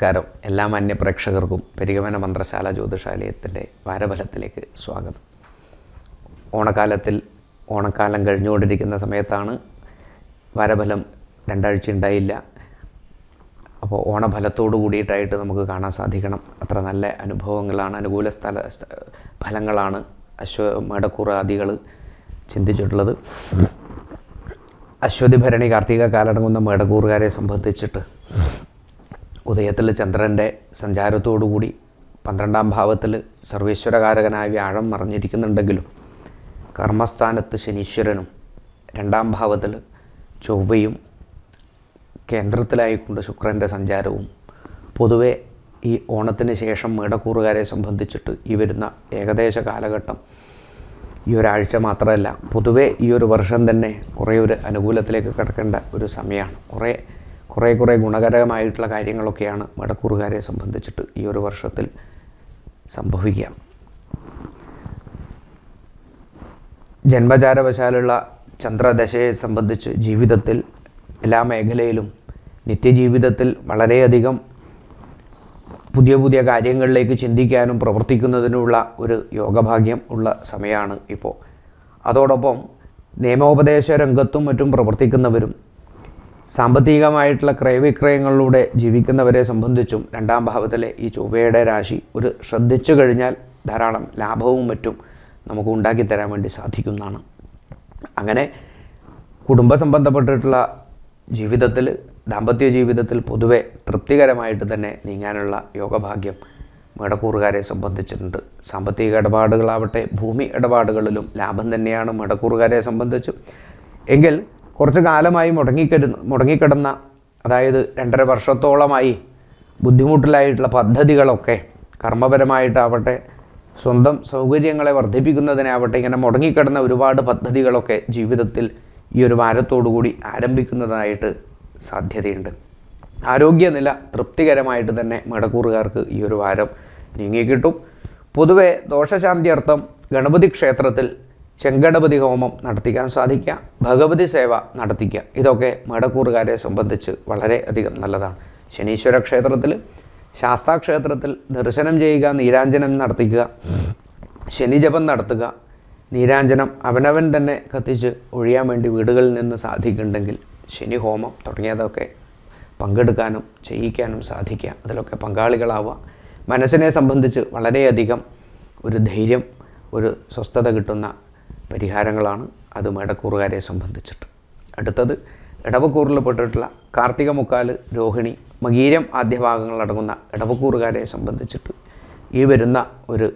നമസ്കാരം എല്ലാ മാന്യ പ്രേക്ഷകർക്കും പരിഗമന മന്ത്രശാല ജ്യോതിഷാലയത്തിൻ്റെ വാരഫലത്തിലേക്ക് സ്വാഗതം ഓണക്കാലത്തിൽ ഓണക്കാലം കഴിഞ്ഞുകൊണ്ടിരിക്കുന്ന സമയത്താണ് വാരഫലം രണ്ടാഴ്ച ഉണ്ടായില്ല അപ്പോൾ ഓണഫലത്തോട് കൂടിയിട്ടായിട്ട് നമുക്ക് കാണാൻ സാധിക്കണം അത്ര നല്ല അനുഭവങ്ങളാണ് അനുകൂല സ്ഥല സ്ഥ- ഫലങ്ങളാണ് അശ്വ മേടക്കൂറ് ആദികൾ ചിന്തിച്ചിട്ടുള്ളത് അശ്വതി ഭരണി കാർത്തിക കാലടങ്ങുന്ന മേടക്കൂറുകാരെ സംബന്ധിച്ചിട്ട് ഉദയത്തിൽ ചന്ദ്രൻ്റെ സഞ്ചാരത്തോടുകൂടി പന്ത്രണ്ടാം ഭാവത്തിൽ സർവേശ്വരകാരകനായ വ്യാഴം മറഞ്ഞിരിക്കുന്നുണ്ടെങ്കിലും കർമ്മസ്ഥാനത്ത് ശനീശ്വരനും രണ്ടാം ഭാവത്തിൽ ചൊവ്വയും കേന്ദ്രത്തിലായിക്കൊണ്ട് ശുക്രൻ്റെ സഞ്ചാരവും പൊതുവെ ഈ ഓണത്തിന് ശേഷം മേടക്കൂറുകാരെ സംബന്ധിച്ചിട്ട് ഈ വരുന്ന ഏകദേശ കാലഘട്ടം ഈ ഒരാഴ്ച മാത്രമല്ല പൊതുവേ ഈ ഒരു വർഷം തന്നെ കുറേ ഒരു അനുകൂലത്തിലേക്ക് കിടക്കേണ്ട ഒരു സമയമാണ് കുറേ കുറേ കുറേ ഗുണകരമായിട്ടുള്ള കാര്യങ്ങളൊക്കെയാണ് മടക്കൂറുകാരെ സംബന്ധിച്ചിട്ട് ഈ ഒരു വർഷത്തിൽ സംഭവിക്കുക ജന്മചാരവശാലുള്ള ചന്ദ്രദശയെ സംബന്ധിച്ച് ജീവിതത്തിൽ എല്ലാ മേഖലയിലും നിത്യജീവിതത്തിൽ വളരെയധികം പുതിയ പുതിയ കാര്യങ്ങളിലേക്ക് ചിന്തിക്കാനും പ്രവർത്തിക്കുന്നതിനുള്ള ഒരു യോഗഭാഗ്യം ഉള്ള സമയമാണ് ഇപ്പോൾ അതോടൊപ്പം നിയമോപദേശ രംഗത്തും മറ്റും പ്രവർത്തിക്കുന്നവരും സാമ്പത്തികമായിട്ടുള്ള ക്രയവിക്രയങ്ങളിലൂടെ ജീവിക്കുന്നവരെ സംബന്ധിച്ചും രണ്ടാം ഭാവത്തിലെ ഈ ചൊവ്വയുടെ രാശി ഒരു ശ്രദ്ധിച്ചു കഴിഞ്ഞാൽ ധാരാളം ലാഭവും മറ്റും നമുക്ക് ഉണ്ടാക്കി തരാൻ വേണ്ടി സാധിക്കുന്നതാണ് അങ്ങനെ കുടുംബ സംബന്ധപ്പെട്ടിട്ടുള്ള ജീവിതത്തിൽ ദാമ്പത്യ ജീവിതത്തിൽ പൊതുവെ തൃപ്തികരമായിട്ട് തന്നെ നീങ്ങാനുള്ള യോഗഭാഗ്യം മേടക്കൂറുകാരെ സംബന്ധിച്ചിട്ടുണ്ട് സാമ്പത്തിക ഇടപാടുകളാവട്ടെ ഭൂമി ഇടപാടുകളിലും ലാഭം തന്നെയാണ് മേടക്കൂറുകാരെ സംബന്ധിച്ച് എങ്കിൽ കുറച്ച് കാലമായി മുടങ്ങിക്കിടന്ന് മുടങ്ങിക്കിടന്ന അതായത് രണ്ടര വർഷത്തോളമായി ബുദ്ധിമുട്ടിലായിട്ടുള്ള പദ്ധതികളൊക്കെ കർമ്മപരമായിട്ടാവട്ടെ സ്വന്തം സൗകര്യങ്ങളെ വർദ്ധിപ്പിക്കുന്നതിനാവട്ടെ ഇങ്ങനെ മുടങ്ങിക്കിടന്ന ഒരുപാട് പദ്ധതികളൊക്കെ ജീവിതത്തിൽ ഈ ഒരു വാരത്തോടുകൂടി ആരംഭിക്കുന്നതായിട്ട് സാധ്യതയുണ്ട് ആരോഗ്യനില തൃപ്തികരമായിട്ട് തന്നെ മേടക്കൂറുകാർക്ക് ഈ ഒരു വാരം നീങ്ങിക്കിട്ടും പൊതുവെ ദോഷശാന്തി അർത്ഥം ഗണപതി ക്ഷേത്രത്തിൽ ചെങ്കടപതി ഹോമം നടത്തിക്കാൻ സാധിക്കുക ഭഗവതി സേവ നടത്തിക്കുക ഇതൊക്കെ മേടക്കൂറുകാരെ സംബന്ധിച്ച് വളരെ അധികം നല്ലതാണ് ശനീശ്വര ക്ഷേത്രത്തിൽ ശാസ്താക്ഷേത്രത്തിൽ ദർശനം ചെയ്യുക നീരാഞ്ജനം നടത്തിക്കുക ശനിജപം നടത്തുക നീരാഞ്ജനം അവനവൻ തന്നെ കത്തിച്ച് ഒഴിയാൻ വേണ്ടി വീടുകളിൽ നിന്ന് സാധിക്കുന്നുണ്ടെങ്കിൽ ശനി ഹോമം തുടങ്ങിയതൊക്കെ പങ്കെടുക്കാനും ചെയ്യിക്കാനും സാധിക്കുക അതിലൊക്കെ പങ്കാളികളാവുക മനസ്സിനെ സംബന്ധിച്ച് വളരെയധികം ഒരു ധൈര്യം ഒരു സ്വസ്ഥത കിട്ടുന്ന പരിഹാരങ്ങളാണ് അത് മേടക്കൂറുകാരെ സംബന്ധിച്ചിട്ട് അടുത്തത് ഇടവക്കൂറിൽ പെട്ടിട്ടുള്ള കാർത്തിക മുക്കാല് രോഹിണി മകീരം ആദ്യ ഭാഗങ്ങളടങ്ങുന്ന ഇടവക്കൂറുകാരെ സംബന്ധിച്ചിട്ട് ഈ വരുന്ന ഒരു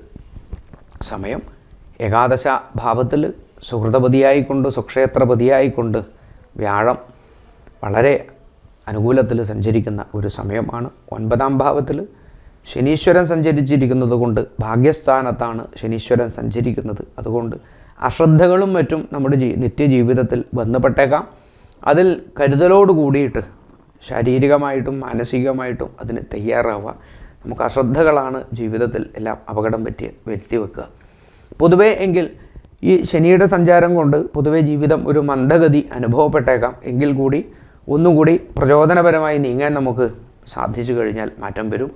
സമയം ഏകാദശ ഭാവത്തിൽ സുഹൃതപതിയായിക്കൊണ്ട് സുക്ഷേത്രപതിയായിക്കൊണ്ട് വ്യാഴം വളരെ അനുകൂലത്തിൽ സഞ്ചരിക്കുന്ന ഒരു സമയമാണ് ഒൻപതാം ഭാവത്തിൽ ശനീശ്വരൻ സഞ്ചരിച്ചിരിക്കുന്നത് കൊണ്ട് ഭാഗ്യസ്ഥാനത്താണ് ശനീശ്വരൻ സഞ്ചരിക്കുന്നത് അതുകൊണ്ട് അശ്രദ്ധകളും മറ്റും നമ്മുടെ ജീ നിത്യജീവിതത്തിൽ ബന്ധപ്പെട്ടേക്കാം അതിൽ കരുതലോട് കൂടിയിട്ട് ശാരീരികമായിട്ടും മാനസികമായിട്ടും അതിന് തയ്യാറാവുക നമുക്ക് അശ്രദ്ധകളാണ് ജീവിതത്തിൽ എല്ലാം അപകടം പറ്റി വരുത്തി വെക്കുക പൊതുവേ എങ്കിൽ ഈ ശനിയുടെ സഞ്ചാരം കൊണ്ട് പൊതുവേ ജീവിതം ഒരു മന്ദഗതി അനുഭവപ്പെട്ടേക്കാം എങ്കിൽ കൂടി ഒന്നും കൂടി പ്രചോദനപരമായി നീങ്ങാൻ നമുക്ക് സാധിച്ചു കഴിഞ്ഞാൽ മാറ്റം വരും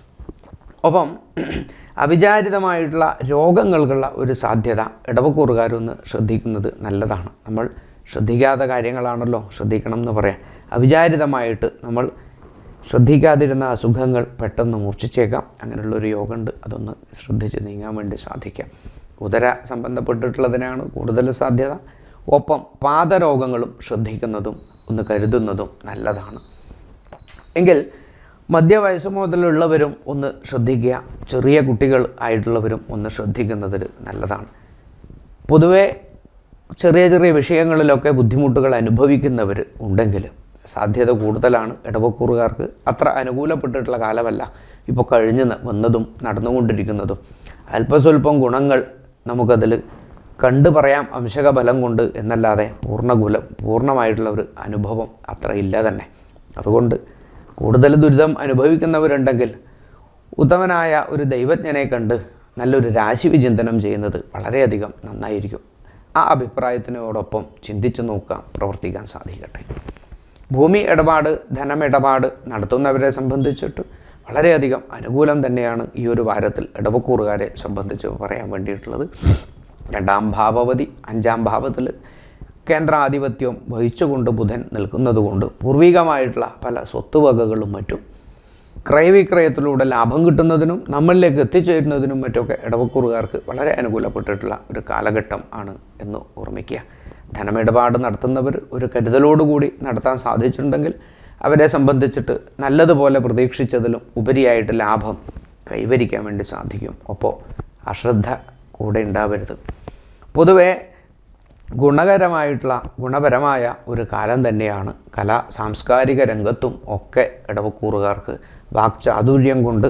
ഒപ്പം അവിചാരിതമായിട്ടുള്ള രോഗങ്ങൾക്കുള്ള ഒരു സാധ്യത ഇടവക്കൂറുകാരൊന്ന് ശ്രദ്ധിക്കുന്നത് നല്ലതാണ് നമ്മൾ ശ്രദ്ധിക്കാത്ത കാര്യങ്ങളാണല്ലോ ശ്രദ്ധിക്കണം എന്ന് പറയാം അവിചാരിതമായിട്ട് നമ്മൾ ശ്രദ്ധിക്കാതിരുന്ന അസുഖങ്ങൾ പെട്ടെന്ന് മൂർച്ഛിച്ചേക്കാം അങ്ങനെയുള്ളൊരു യോഗമുണ്ട് അതൊന്ന് ശ്രദ്ധിച്ച് നീങ്ങാൻ വേണ്ടി സാധിക്കാം ഉദര സംബന്ധപ്പെട്ടിട്ടുള്ളതിനാണ് കൂടുതൽ സാധ്യത ഒപ്പം പാദരോഗങ്ങളും ശ്രദ്ധിക്കുന്നതും ഒന്ന് കരുതുന്നതും നല്ലതാണ് എങ്കിൽ മധ്യവയസ്സ് മുതലുള്ളവരും ഒന്ന് ശ്രദ്ധിക്കുക ചെറിയ കുട്ടികൾ ആയിട്ടുള്ളവരും ഒന്ന് ശ്രദ്ധിക്കുന്നതിൽ നല്ലതാണ് പൊതുവേ ചെറിയ ചെറിയ വിഷയങ്ങളിലൊക്കെ ബുദ്ധിമുട്ടുകൾ അനുഭവിക്കുന്നവർ ഉണ്ടെങ്കിൽ സാധ്യത കൂടുതലാണ് ഇടവക്കൂറുകാർക്ക് അത്ര അനുകൂലപ്പെട്ടിട്ടുള്ള കാലമല്ല ഇപ്പോൾ കഴിഞ്ഞ് ന- വന്നതും നടന്നുകൊണ്ടിരിക്കുന്നതും അല്പസ്വല്പം ഗുണങ്ങൾ നമുക്കതിൽ കണ്ടു പറയാം അംശക ബലം കൊണ്ട് എന്നല്ലാതെ പൂർണ്ണകുല പൂർണ്ണമായിട്ടുള്ള ഒരു അനുഭവം അത്ര ഇല്ല തന്നെ അതുകൊണ്ട് കൂടുതൽ ദുരിതം അനുഭവിക്കുന്നവരുണ്ടെങ്കിൽ ഉത്തമനായ ഒരു ദൈവജ്ഞനെ കണ്ട് നല്ലൊരു രാശി വിചിന്തനം ചെയ്യുന്നത് വളരെയധികം നന്നായിരിക്കും ആ അഭിപ്രായത്തിനോടൊപ്പം ചിന്തിച്ചു നോക്കുക പ്രവർത്തിക്കാൻ സാധിക്കട്ടെ ഭൂമി ഇടപാട് ധനമിടപാട് നടത്തുന്നവരെ സംബന്ധിച്ചിട്ട് വളരെയധികം അനുകൂലം തന്നെയാണ് ഈ ഒരു വാരത്തിൽ ഇടവക്കൂറുകാരെ സംബന്ധിച്ച് പറയാൻ വേണ്ടിയിട്ടുള്ളത് രണ്ടാം ഭാവവതി അഞ്ചാം ഭാവത്തിൽ കേന്ദ്രാധിപത്യം വഹിച്ചുകൊണ്ട് ബുധൻ നിൽക്കുന്നതുകൊണ്ട് പൂർവികമായിട്ടുള്ള പല സ്വത്തുവകകളും മറ്റും ക്രയവിക്രയത്തിലൂടെ ലാഭം കിട്ടുന്നതിനും നമ്മളിലേക്ക് എത്തിച്ചേരുന്നതിനും മറ്റൊക്കെ ഇടവക്കൂറുകാർക്ക് വളരെ അനുകൂലപ്പെട്ടിട്ടുള്ള ഒരു കാലഘട്ടം ആണ് എന്ന് ഓർമ്മിക്കുക ധനമിടപാട് നടത്തുന്നവർ ഒരു കരുതലോടുകൂടി നടത്താൻ സാധിച്ചിട്ടുണ്ടെങ്കിൽ അവരെ സംബന്ധിച്ചിട്ട് നല്ലതുപോലെ പ്രതീക്ഷിച്ചതിലും ഉപരിയായിട്ട് ലാഭം കൈവരിക്കാൻ വേണ്ടി സാധിക്കും അപ്പോൾ അശ്രദ്ധ കൂടെ ഉണ്ടാവരുത് പൊതുവേ ഗുണകരമായിട്ടുള്ള ഗുണപരമായ ഒരു കാലം തന്നെയാണ് കലാ സാംസ്കാരിക രംഗത്തും ഒക്കെ ഇടവക്കൂറുകാർക്ക് വാക്ചാതുര്യം കൊണ്ട്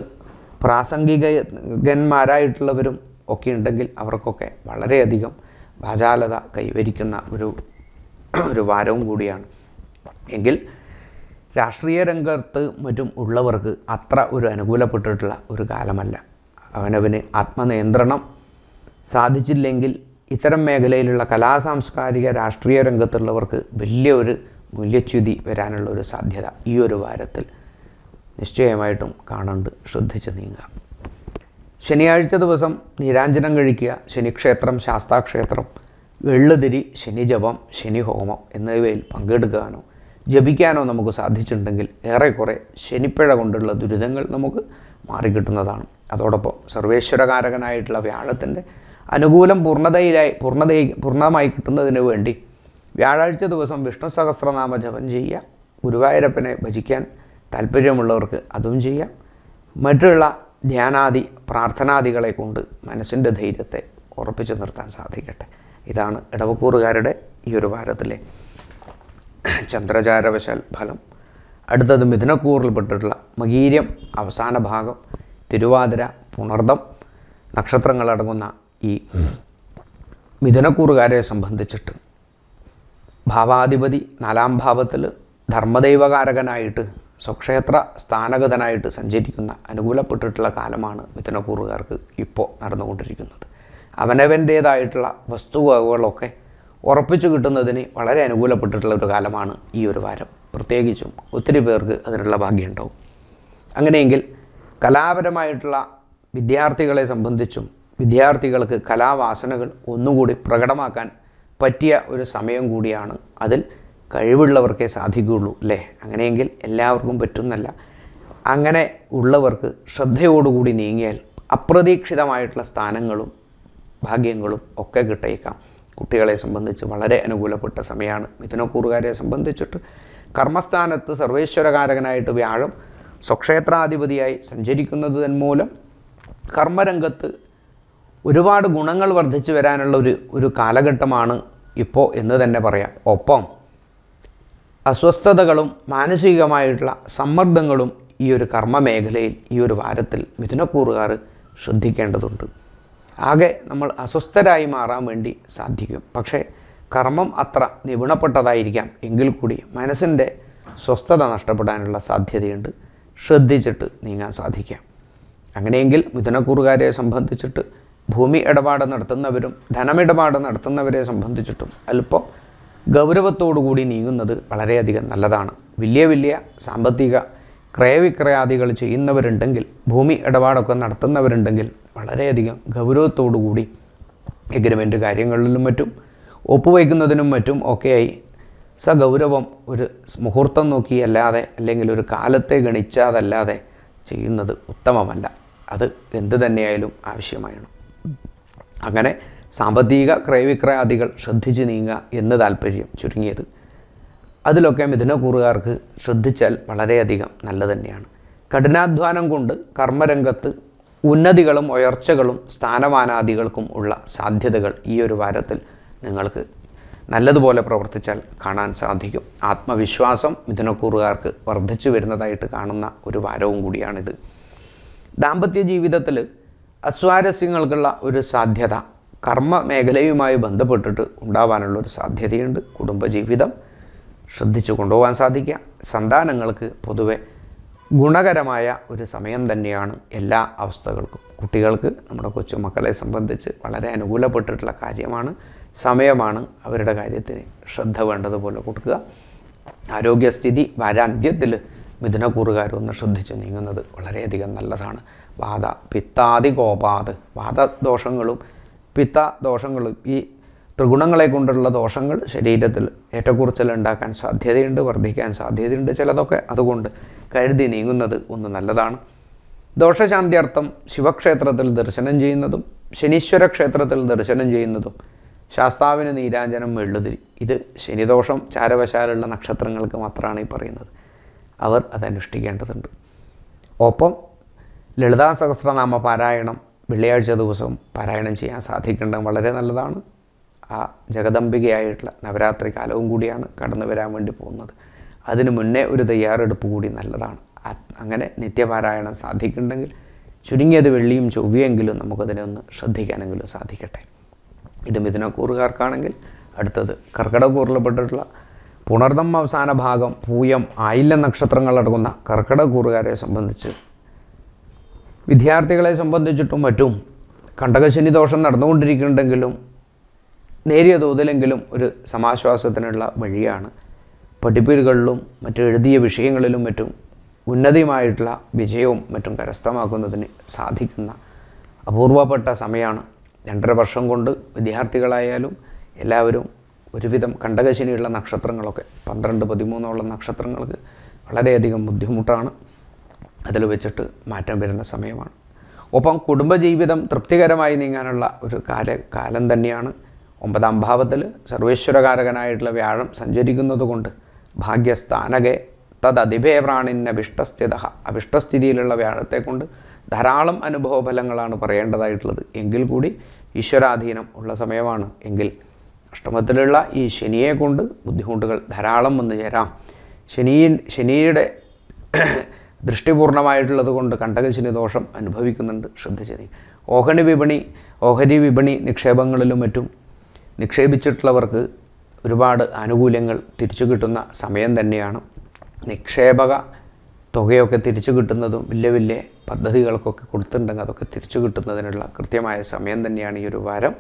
പ്രാസംഗികന്മാരായിട്ടുള്ളവരും ഒക്കെ ഉണ്ടെങ്കിൽ അവർക്കൊക്കെ വളരെയധികം വാചാലത കൈവരിക്കുന്ന ഒരു ഒരു വാരവും കൂടിയാണ് എങ്കിൽ രാഷ്ട്രീയ രംഗത്ത് മറ്റും ഉള്ളവർക്ക് അത്ര ഒരു അനുകൂലപ്പെട്ടിട്ടുള്ള ഒരു കാലമല്ല അവനവന് ആത്മനിയന്ത്രണം സാധിച്ചില്ലെങ്കിൽ ഇത്തരം മേഖലയിലുള്ള കലാസാംസ്കാരിക രാഷ്ട്രീയ രംഗത്തുള്ളവർക്ക് വലിയ ഒരു മൂല്യച്യുതി വരാനുള്ള ഒരു സാധ്യത ഈ ഒരു വാരത്തിൽ നിശ്ചയമായിട്ടും കാണുന്നുണ്ട് ശ്രദ്ധിച്ച് നീങ്ങുക ശനിയാഴ്ച ദിവസം നീരാഞ്ജനം കഴിക്കുക ശനിക്ഷേത്രം ശാസ്താക്ഷേത്രം വെള്ളുതിരി ശനിജപം ശനിഹോമം എന്നിവയിൽ പങ്കെടുക്കാനോ ജപിക്കാനോ നമുക്ക് സാധിച്ചിട്ടുണ്ടെങ്കിൽ ഏറെക്കുറെ ശനിപ്പിഴ കൊണ്ടുള്ള ദുരിതങ്ങൾ നമുക്ക് മാറിക്കിട്ടുന്നതാണ് അതോടൊപ്പം സർവേശ്വരകാരകനായിട്ടുള്ള വ്യാഴത്തിൻ്റെ അനുകൂലം പൂർണ്ണതയിലായി പൂർണ്ണതയി പൂർണ്ണമായി കിട്ടുന്നതിന് വേണ്ടി വ്യാഴാഴ്ച ദിവസം വിഷ്ണു സഹസ്രനാമ ജപം ചെയ്യുക ഗുരുവായൂരപ്പനെ ഭജിക്കാൻ താല്പര്യമുള്ളവർക്ക് അതും ചെയ്യാം മറ്റുള്ള ധ്യാനാദി പ്രാർത്ഥനാദികളെ കൊണ്ട് മനസ്സിൻ്റെ ധൈര്യത്തെ ഉറപ്പിച്ചു നിർത്താൻ സാധിക്കട്ടെ ഇതാണ് ഇടവക്കൂറുകാരുടെ ഈ ഒരു വാരത്തിലെ ചന്ദ്രചാരവശാൽ ഫലം അടുത്തത് മിഥുനക്കൂറിൽപ്പെട്ടിട്ടുള്ള മകീര്യം അവസാന ഭാഗം തിരുവാതിര പുണർദം നക്ഷത്രങ്ങളടങ്ങുന്ന ഈ മിഥുനക്കൂറുകാരെ സംബന്ധിച്ചിട്ട് ഭാവാധിപതി നാലാം ഭാവത്തിൽ ധർമ്മദൈവകാരകനായിട്ട് സ്വക്ഷേത്ര സ്ഥാനഗതനായിട്ട് സഞ്ചരിക്കുന്ന അനുകൂലപ്പെട്ടിട്ടുള്ള കാലമാണ് മിഥുനക്കൂറുകാർക്ക് ഇപ്പോൾ നടന്നുകൊണ്ടിരിക്കുന്നത് അവനവൻ്റേതായിട്ടുള്ള വസ്തുവകകളൊക്കെ ഉറപ്പിച്ചു കിട്ടുന്നതിന് വളരെ അനുകൂലപ്പെട്ടിട്ടുള്ള ഒരു കാലമാണ് ഈ ഒരു വാരം പ്രത്യേകിച്ചും ഒത്തിരി പേർക്ക് അതിനുള്ള ഭാഗ്യമുണ്ടാവും അങ്ങനെയെങ്കിൽ കലാപരമായിട്ടുള്ള വിദ്യാർത്ഥികളെ സംബന്ധിച്ചും വിദ്യാർത്ഥികൾക്ക് കലാവാസനകൾ ഒന്നുകൂടി പ്രകടമാക്കാൻ പറ്റിയ ഒരു സമയം കൂടിയാണ് അതിൽ കഴിവുള്ളവർക്കേ സാധിക്കുകയുള്ളൂ അല്ലേ അങ്ങനെയെങ്കിൽ എല്ലാവർക്കും പറ്റുന്നല്ല അങ്ങനെ ഉള്ളവർക്ക് ശ്രദ്ധയോടുകൂടി നീങ്ങിയാൽ അപ്രതീക്ഷിതമായിട്ടുള്ള സ്ഥാനങ്ങളും ഭാഗ്യങ്ങളും ഒക്കെ കിട്ടേക്കാം കുട്ടികളെ സംബന്ധിച്ച് വളരെ അനുകൂലപ്പെട്ട സമയമാണ് മിഥുനക്കൂറുകാരെ സംബന്ധിച്ചിട്ട് കർമ്മസ്ഥാനത്ത് സർവേശ്വരകാരകനായിട്ട് വ്യാഴം സ്വക്ഷേത്രാധിപതിയായി സഞ്ചരിക്കുന്നത് തന്മൂലം കർമ്മരംഗത്ത് ഒരുപാട് ഗുണങ്ങൾ വർദ്ധിച്ചു വരാനുള്ള ഒരു ഒരു കാലഘട്ടമാണ് ഇപ്പോൾ എന്ന് തന്നെ പറയാം ഒപ്പം അസ്വസ്ഥതകളും മാനസികമായിട്ടുള്ള സമ്മർദ്ദങ്ങളും ഈ ഒരു കർമ്മ മേഖലയിൽ ഈ ഒരു വാരത്തിൽ മിഥുനക്കൂറുകാർ ശ്രദ്ധിക്കേണ്ടതുണ്ട് ആകെ നമ്മൾ അസ്വസ്ഥരായി മാറാൻ വേണ്ടി സാധിക്കും പക്ഷേ കർമ്മം അത്ര നിപുണപ്പെട്ടതായിരിക്കാം എങ്കിൽ കൂടി മനസ്സിൻ്റെ സ്വസ്ഥത നഷ്ടപ്പെടാനുള്ള സാധ്യതയുണ്ട് ശ്രദ്ധിച്ചിട്ട് നീങ്ങാൻ സാധിക്കാം അങ്ങനെയെങ്കിൽ മിഥുനക്കൂറുകാരെ സംബന്ധിച്ചിട്ട് ഭൂമി ഇടപാട് നടത്തുന്നവരും ധനമിടപാട് നടത്തുന്നവരെ സംബന്ധിച്ചിട്ടും അല്പം ഗൗരവത്തോടുകൂടി നീങ്ങുന്നത് വളരെയധികം നല്ലതാണ് വലിയ വലിയ സാമ്പത്തിക ക്രയവിക്രയാദികൾ ചെയ്യുന്നവരുണ്ടെങ്കിൽ ഭൂമി ഇടപാടൊക്കെ നടത്തുന്നവരുണ്ടെങ്കിൽ വളരെയധികം ഗൗരവത്തോടുകൂടി എഗ്രിമെൻ്റ് കാര്യങ്ങളിലും മറ്റും ഒപ്പുവയ്ക്കുന്നതിനും മറ്റും ഒക്കെയായി സഗൗരവം ഒരു മുഹൂർത്തം നോക്കിയല്ലാതെ അല്ലെങ്കിൽ ഒരു കാലത്തെ ഗണിച്ചാതല്ലാതെ ചെയ്യുന്നത് ഉത്തമമല്ല അത് എന്ത് തന്നെയായാലും ആവശ്യമായാണ് അങ്ങനെ സാമ്പത്തിക ക്രയവിക്രയാദികൾ ശ്രദ്ധിച്ച് നീങ്ങുക എന്ന് താല്പര്യം ചുരുങ്ങിയത് അതിലൊക്കെ മിഥുനക്കൂറുകാർക്ക് ശ്രദ്ധിച്ചാൽ വളരെയധികം നല്ല തന്നെയാണ് കഠിനാധ്വാനം കൊണ്ട് കർമ്മരംഗത്ത് ഉന്നതികളും ഉയർച്ചകളും സ്ഥാനമാനാദികൾക്കും ഉള്ള സാധ്യതകൾ ഈ ഒരു വാരത്തിൽ നിങ്ങൾക്ക് നല്ലതുപോലെ പ്രവർത്തിച്ചാൽ കാണാൻ സാധിക്കും ആത്മവിശ്വാസം മിഥുനക്കൂറുകാർക്ക് വർദ്ധിച്ചു വരുന്നതായിട്ട് കാണുന്ന ഒരു വാരവും കൂടിയാണിത് ദാമ്പത്യ ജീവിതത്തിൽ അസ്വാരസ്യങ്ങൾക്കുള്ള ഒരു സാധ്യത കർമ്മ മേഖലയുമായി ബന്ധപ്പെട്ടിട്ട് ഉണ്ടാവാനുള്ള ഒരു സാധ്യതയുണ്ട് കുടുംബജീവിതം ശ്രദ്ധിച്ചു കൊണ്ടുപോകാൻ സാധിക്കുക സന്താനങ്ങൾക്ക് പൊതുവെ ഗുണകരമായ ഒരു സമയം തന്നെയാണ് എല്ലാ അവസ്ഥകൾക്കും കുട്ടികൾക്ക് നമ്മുടെ കൊച്ചുമക്കളെ സംബന്ധിച്ച് വളരെ അനുകൂലപ്പെട്ടിട്ടുള്ള കാര്യമാണ് സമയമാണ് അവരുടെ കാര്യത്തിന് ശ്രദ്ധ വേണ്ടതുപോലെ കൊടുക്കുക ആരോഗ്യസ്ഥിതി വാരാന്ത്യത്തിൽ മിഥുനക്കൂറുകാരും ഒന്ന് ശ്രദ്ധിച്ച് നീങ്ങുന്നത് വളരെയധികം നല്ലതാണ് വാദ പിത്താദി കോപാത് വാദദോഷങ്ങളും പിത്ത ദോഷങ്ങളും ഈ ത്രിഗുണങ്ങളെ കൊണ്ടുള്ള ദോഷങ്ങൾ ശരീരത്തിൽ ഏറ്റക്കുറച്ചിൽ ഉണ്ടാക്കാൻ സാധ്യതയുണ്ട് വർദ്ധിക്കാൻ സാധ്യതയുണ്ട് ചിലതൊക്കെ അതുകൊണ്ട് കരുതി നീങ്ങുന്നത് ഒന്ന് നല്ലതാണ് ദോഷശാന്തിയർത്ഥം ശിവക്ഷേത്രത്തിൽ ദർശനം ചെയ്യുന്നതും ശനീശ്വര ക്ഷേത്രത്തിൽ ദർശനം ചെയ്യുന്നതും ശാസ്താവിന് നീരാഞ്ജനം എഴുതിരി ഇത് ശനിദോഷം ചാരവശാലുള്ള നക്ഷത്രങ്ങൾക്ക് മാത്രമാണ് ഈ പറയുന്നത് അവർ അതനുഷ്ഠിക്കേണ്ടതുണ്ട് ഒപ്പം ലളിതാ സഹസ്രനാമ പാരായണം വെള്ളിയാഴ്ച ദിവസം പാരായണം ചെയ്യാൻ സാധിക്കേണ്ടത് വളരെ നല്ലതാണ് ആ ജഗദംബികയായിട്ടുള്ള നവരാത്രി കാലവും കൂടിയാണ് കടന്നു വരാൻ വേണ്ടി പോകുന്നത് അതിനു മുന്നേ ഒരു തയ്യാറെടുപ്പ് കൂടി നല്ലതാണ് ആ- അങ്ങനെ നിത്യപാരായണം സാധിക്കുന്നുണ്ടെങ്കിൽ ചുരുങ്ങിയത് വെള്ളിയും ചൊവ്വയെങ്കിലും നമുക്കതിനെ ഒന്ന് ശ്രദ്ധിക്കാനെങ്കിലും സാധിക്കട്ടെ ഇത് മിഥുനക്കൂറുകാർക്കാണെങ്കിൽ അടുത്തത് കർക്കിടകൂറിൽപ്പെട്ടിട്ടുള്ള പുണർദം അവസാന ഭാഗം പൂയം ആയില്യം നക്ഷത്രങ്ങളടങ്ങുന്ന കർക്കിടകൂറുകാരെ സംബന്ധിച്ച് വിദ്യാർത്ഥികളെ സംബന്ധിച്ചിട്ടും മറ്റും കണ്ടകശനി ദോഷം നടന്നുകൊണ്ടിരിക്കുന്നുണ്ടെങ്കിലും നേരിയ തോതിലെങ്കിലും ഒരു സമാശ്വാസത്തിനുള്ള വഴിയാണ് പഠിപ്പീടുകളിലും മറ്റ് എഴുതിയ വിഷയങ്ങളിലും മറ്റും ഉന്നതിയുമായിട്ടുള്ള വിജയവും മറ്റും കരസ്ഥമാക്കുന്നതിന് സാധിക്കുന്ന അപൂർവപ്പെട്ട സമയമാണ് രണ്ടര വർഷം കൊണ്ട് വിദ്യാർത്ഥികളായാലും എല്ലാവരും ഒരുവിധം കണ്ടകശനിയുള്ള നക്ഷത്രങ്ങളൊക്കെ പന്ത്രണ്ട് പതിമൂന്നോളം നക്ഷത്രങ്ങൾക്ക് വളരെയധികം ബുദ്ധിമുട്ടാണ് അതിൽ വെച്ചിട്ട് മാറ്റം വരുന്ന സമയമാണ് ഒപ്പം കുടുംബജീവിതം തൃപ്തികരമായി നീങ്ങാനുള്ള ഒരു കാല കാലം തന്നെയാണ് ഒമ്പതാം ഭാവത്തിൽ സർവേശ്വരകാരകനായിട്ടുള്ള വ്യാഴം സഞ്ചരിക്കുന്നത് കൊണ്ട് ഭാഗ്യസ്ഥാനകെ തദതിഭേ പ്രാണിന് അഭിഷ്ടസ്ഥിത അഭിഷ്ടസ്ഥിതിയിലുള്ള വ്യാഴത്തെ കൊണ്ട് ധാരാളം അനുഭവ ഫലങ്ങളാണ് പറയേണ്ടതായിട്ടുള്ളത് എങ്കിൽ കൂടി ഈശ്വരാധീനം ഉള്ള സമയമാണ് എങ്കിൽ അഷ്ടമത്തിലുള്ള ഈ ശനിയെ കൊണ്ട് ബുദ്ധിമുട്ടുകൾ ധാരാളം വന്നു ചേരാം ശനി ശനിയുടെ ദൃഷ്ടിപൂർണമായിട്ടുള്ളത് കൊണ്ട് കണ്ടകശനി ദോഷം അനുഭവിക്കുന്നുണ്ട് ശ്രദ്ധിച്ച് നീ ഓഹരി വിപണി ഓഹരി വിപണി നിക്ഷേപങ്ങളിലും മറ്റും നിക്ഷേപിച്ചിട്ടുള്ളവർക്ക് ഒരുപാട് ആനുകൂല്യങ്ങൾ തിരിച്ചു കിട്ടുന്ന സമയം തന്നെയാണ് നിക്ഷേപക തുകയൊക്കെ തിരിച്ചു കിട്ടുന്നതും വലിയ വലിയ പദ്ധതികൾക്കൊക്കെ കൊടുത്തിട്ടുണ്ടെങ്കിൽ അതൊക്കെ തിരിച്ചു കിട്ടുന്നതിനുള്ള കൃത്യമായ സമയം തന്നെയാണ് ഈ ഒരു വാരം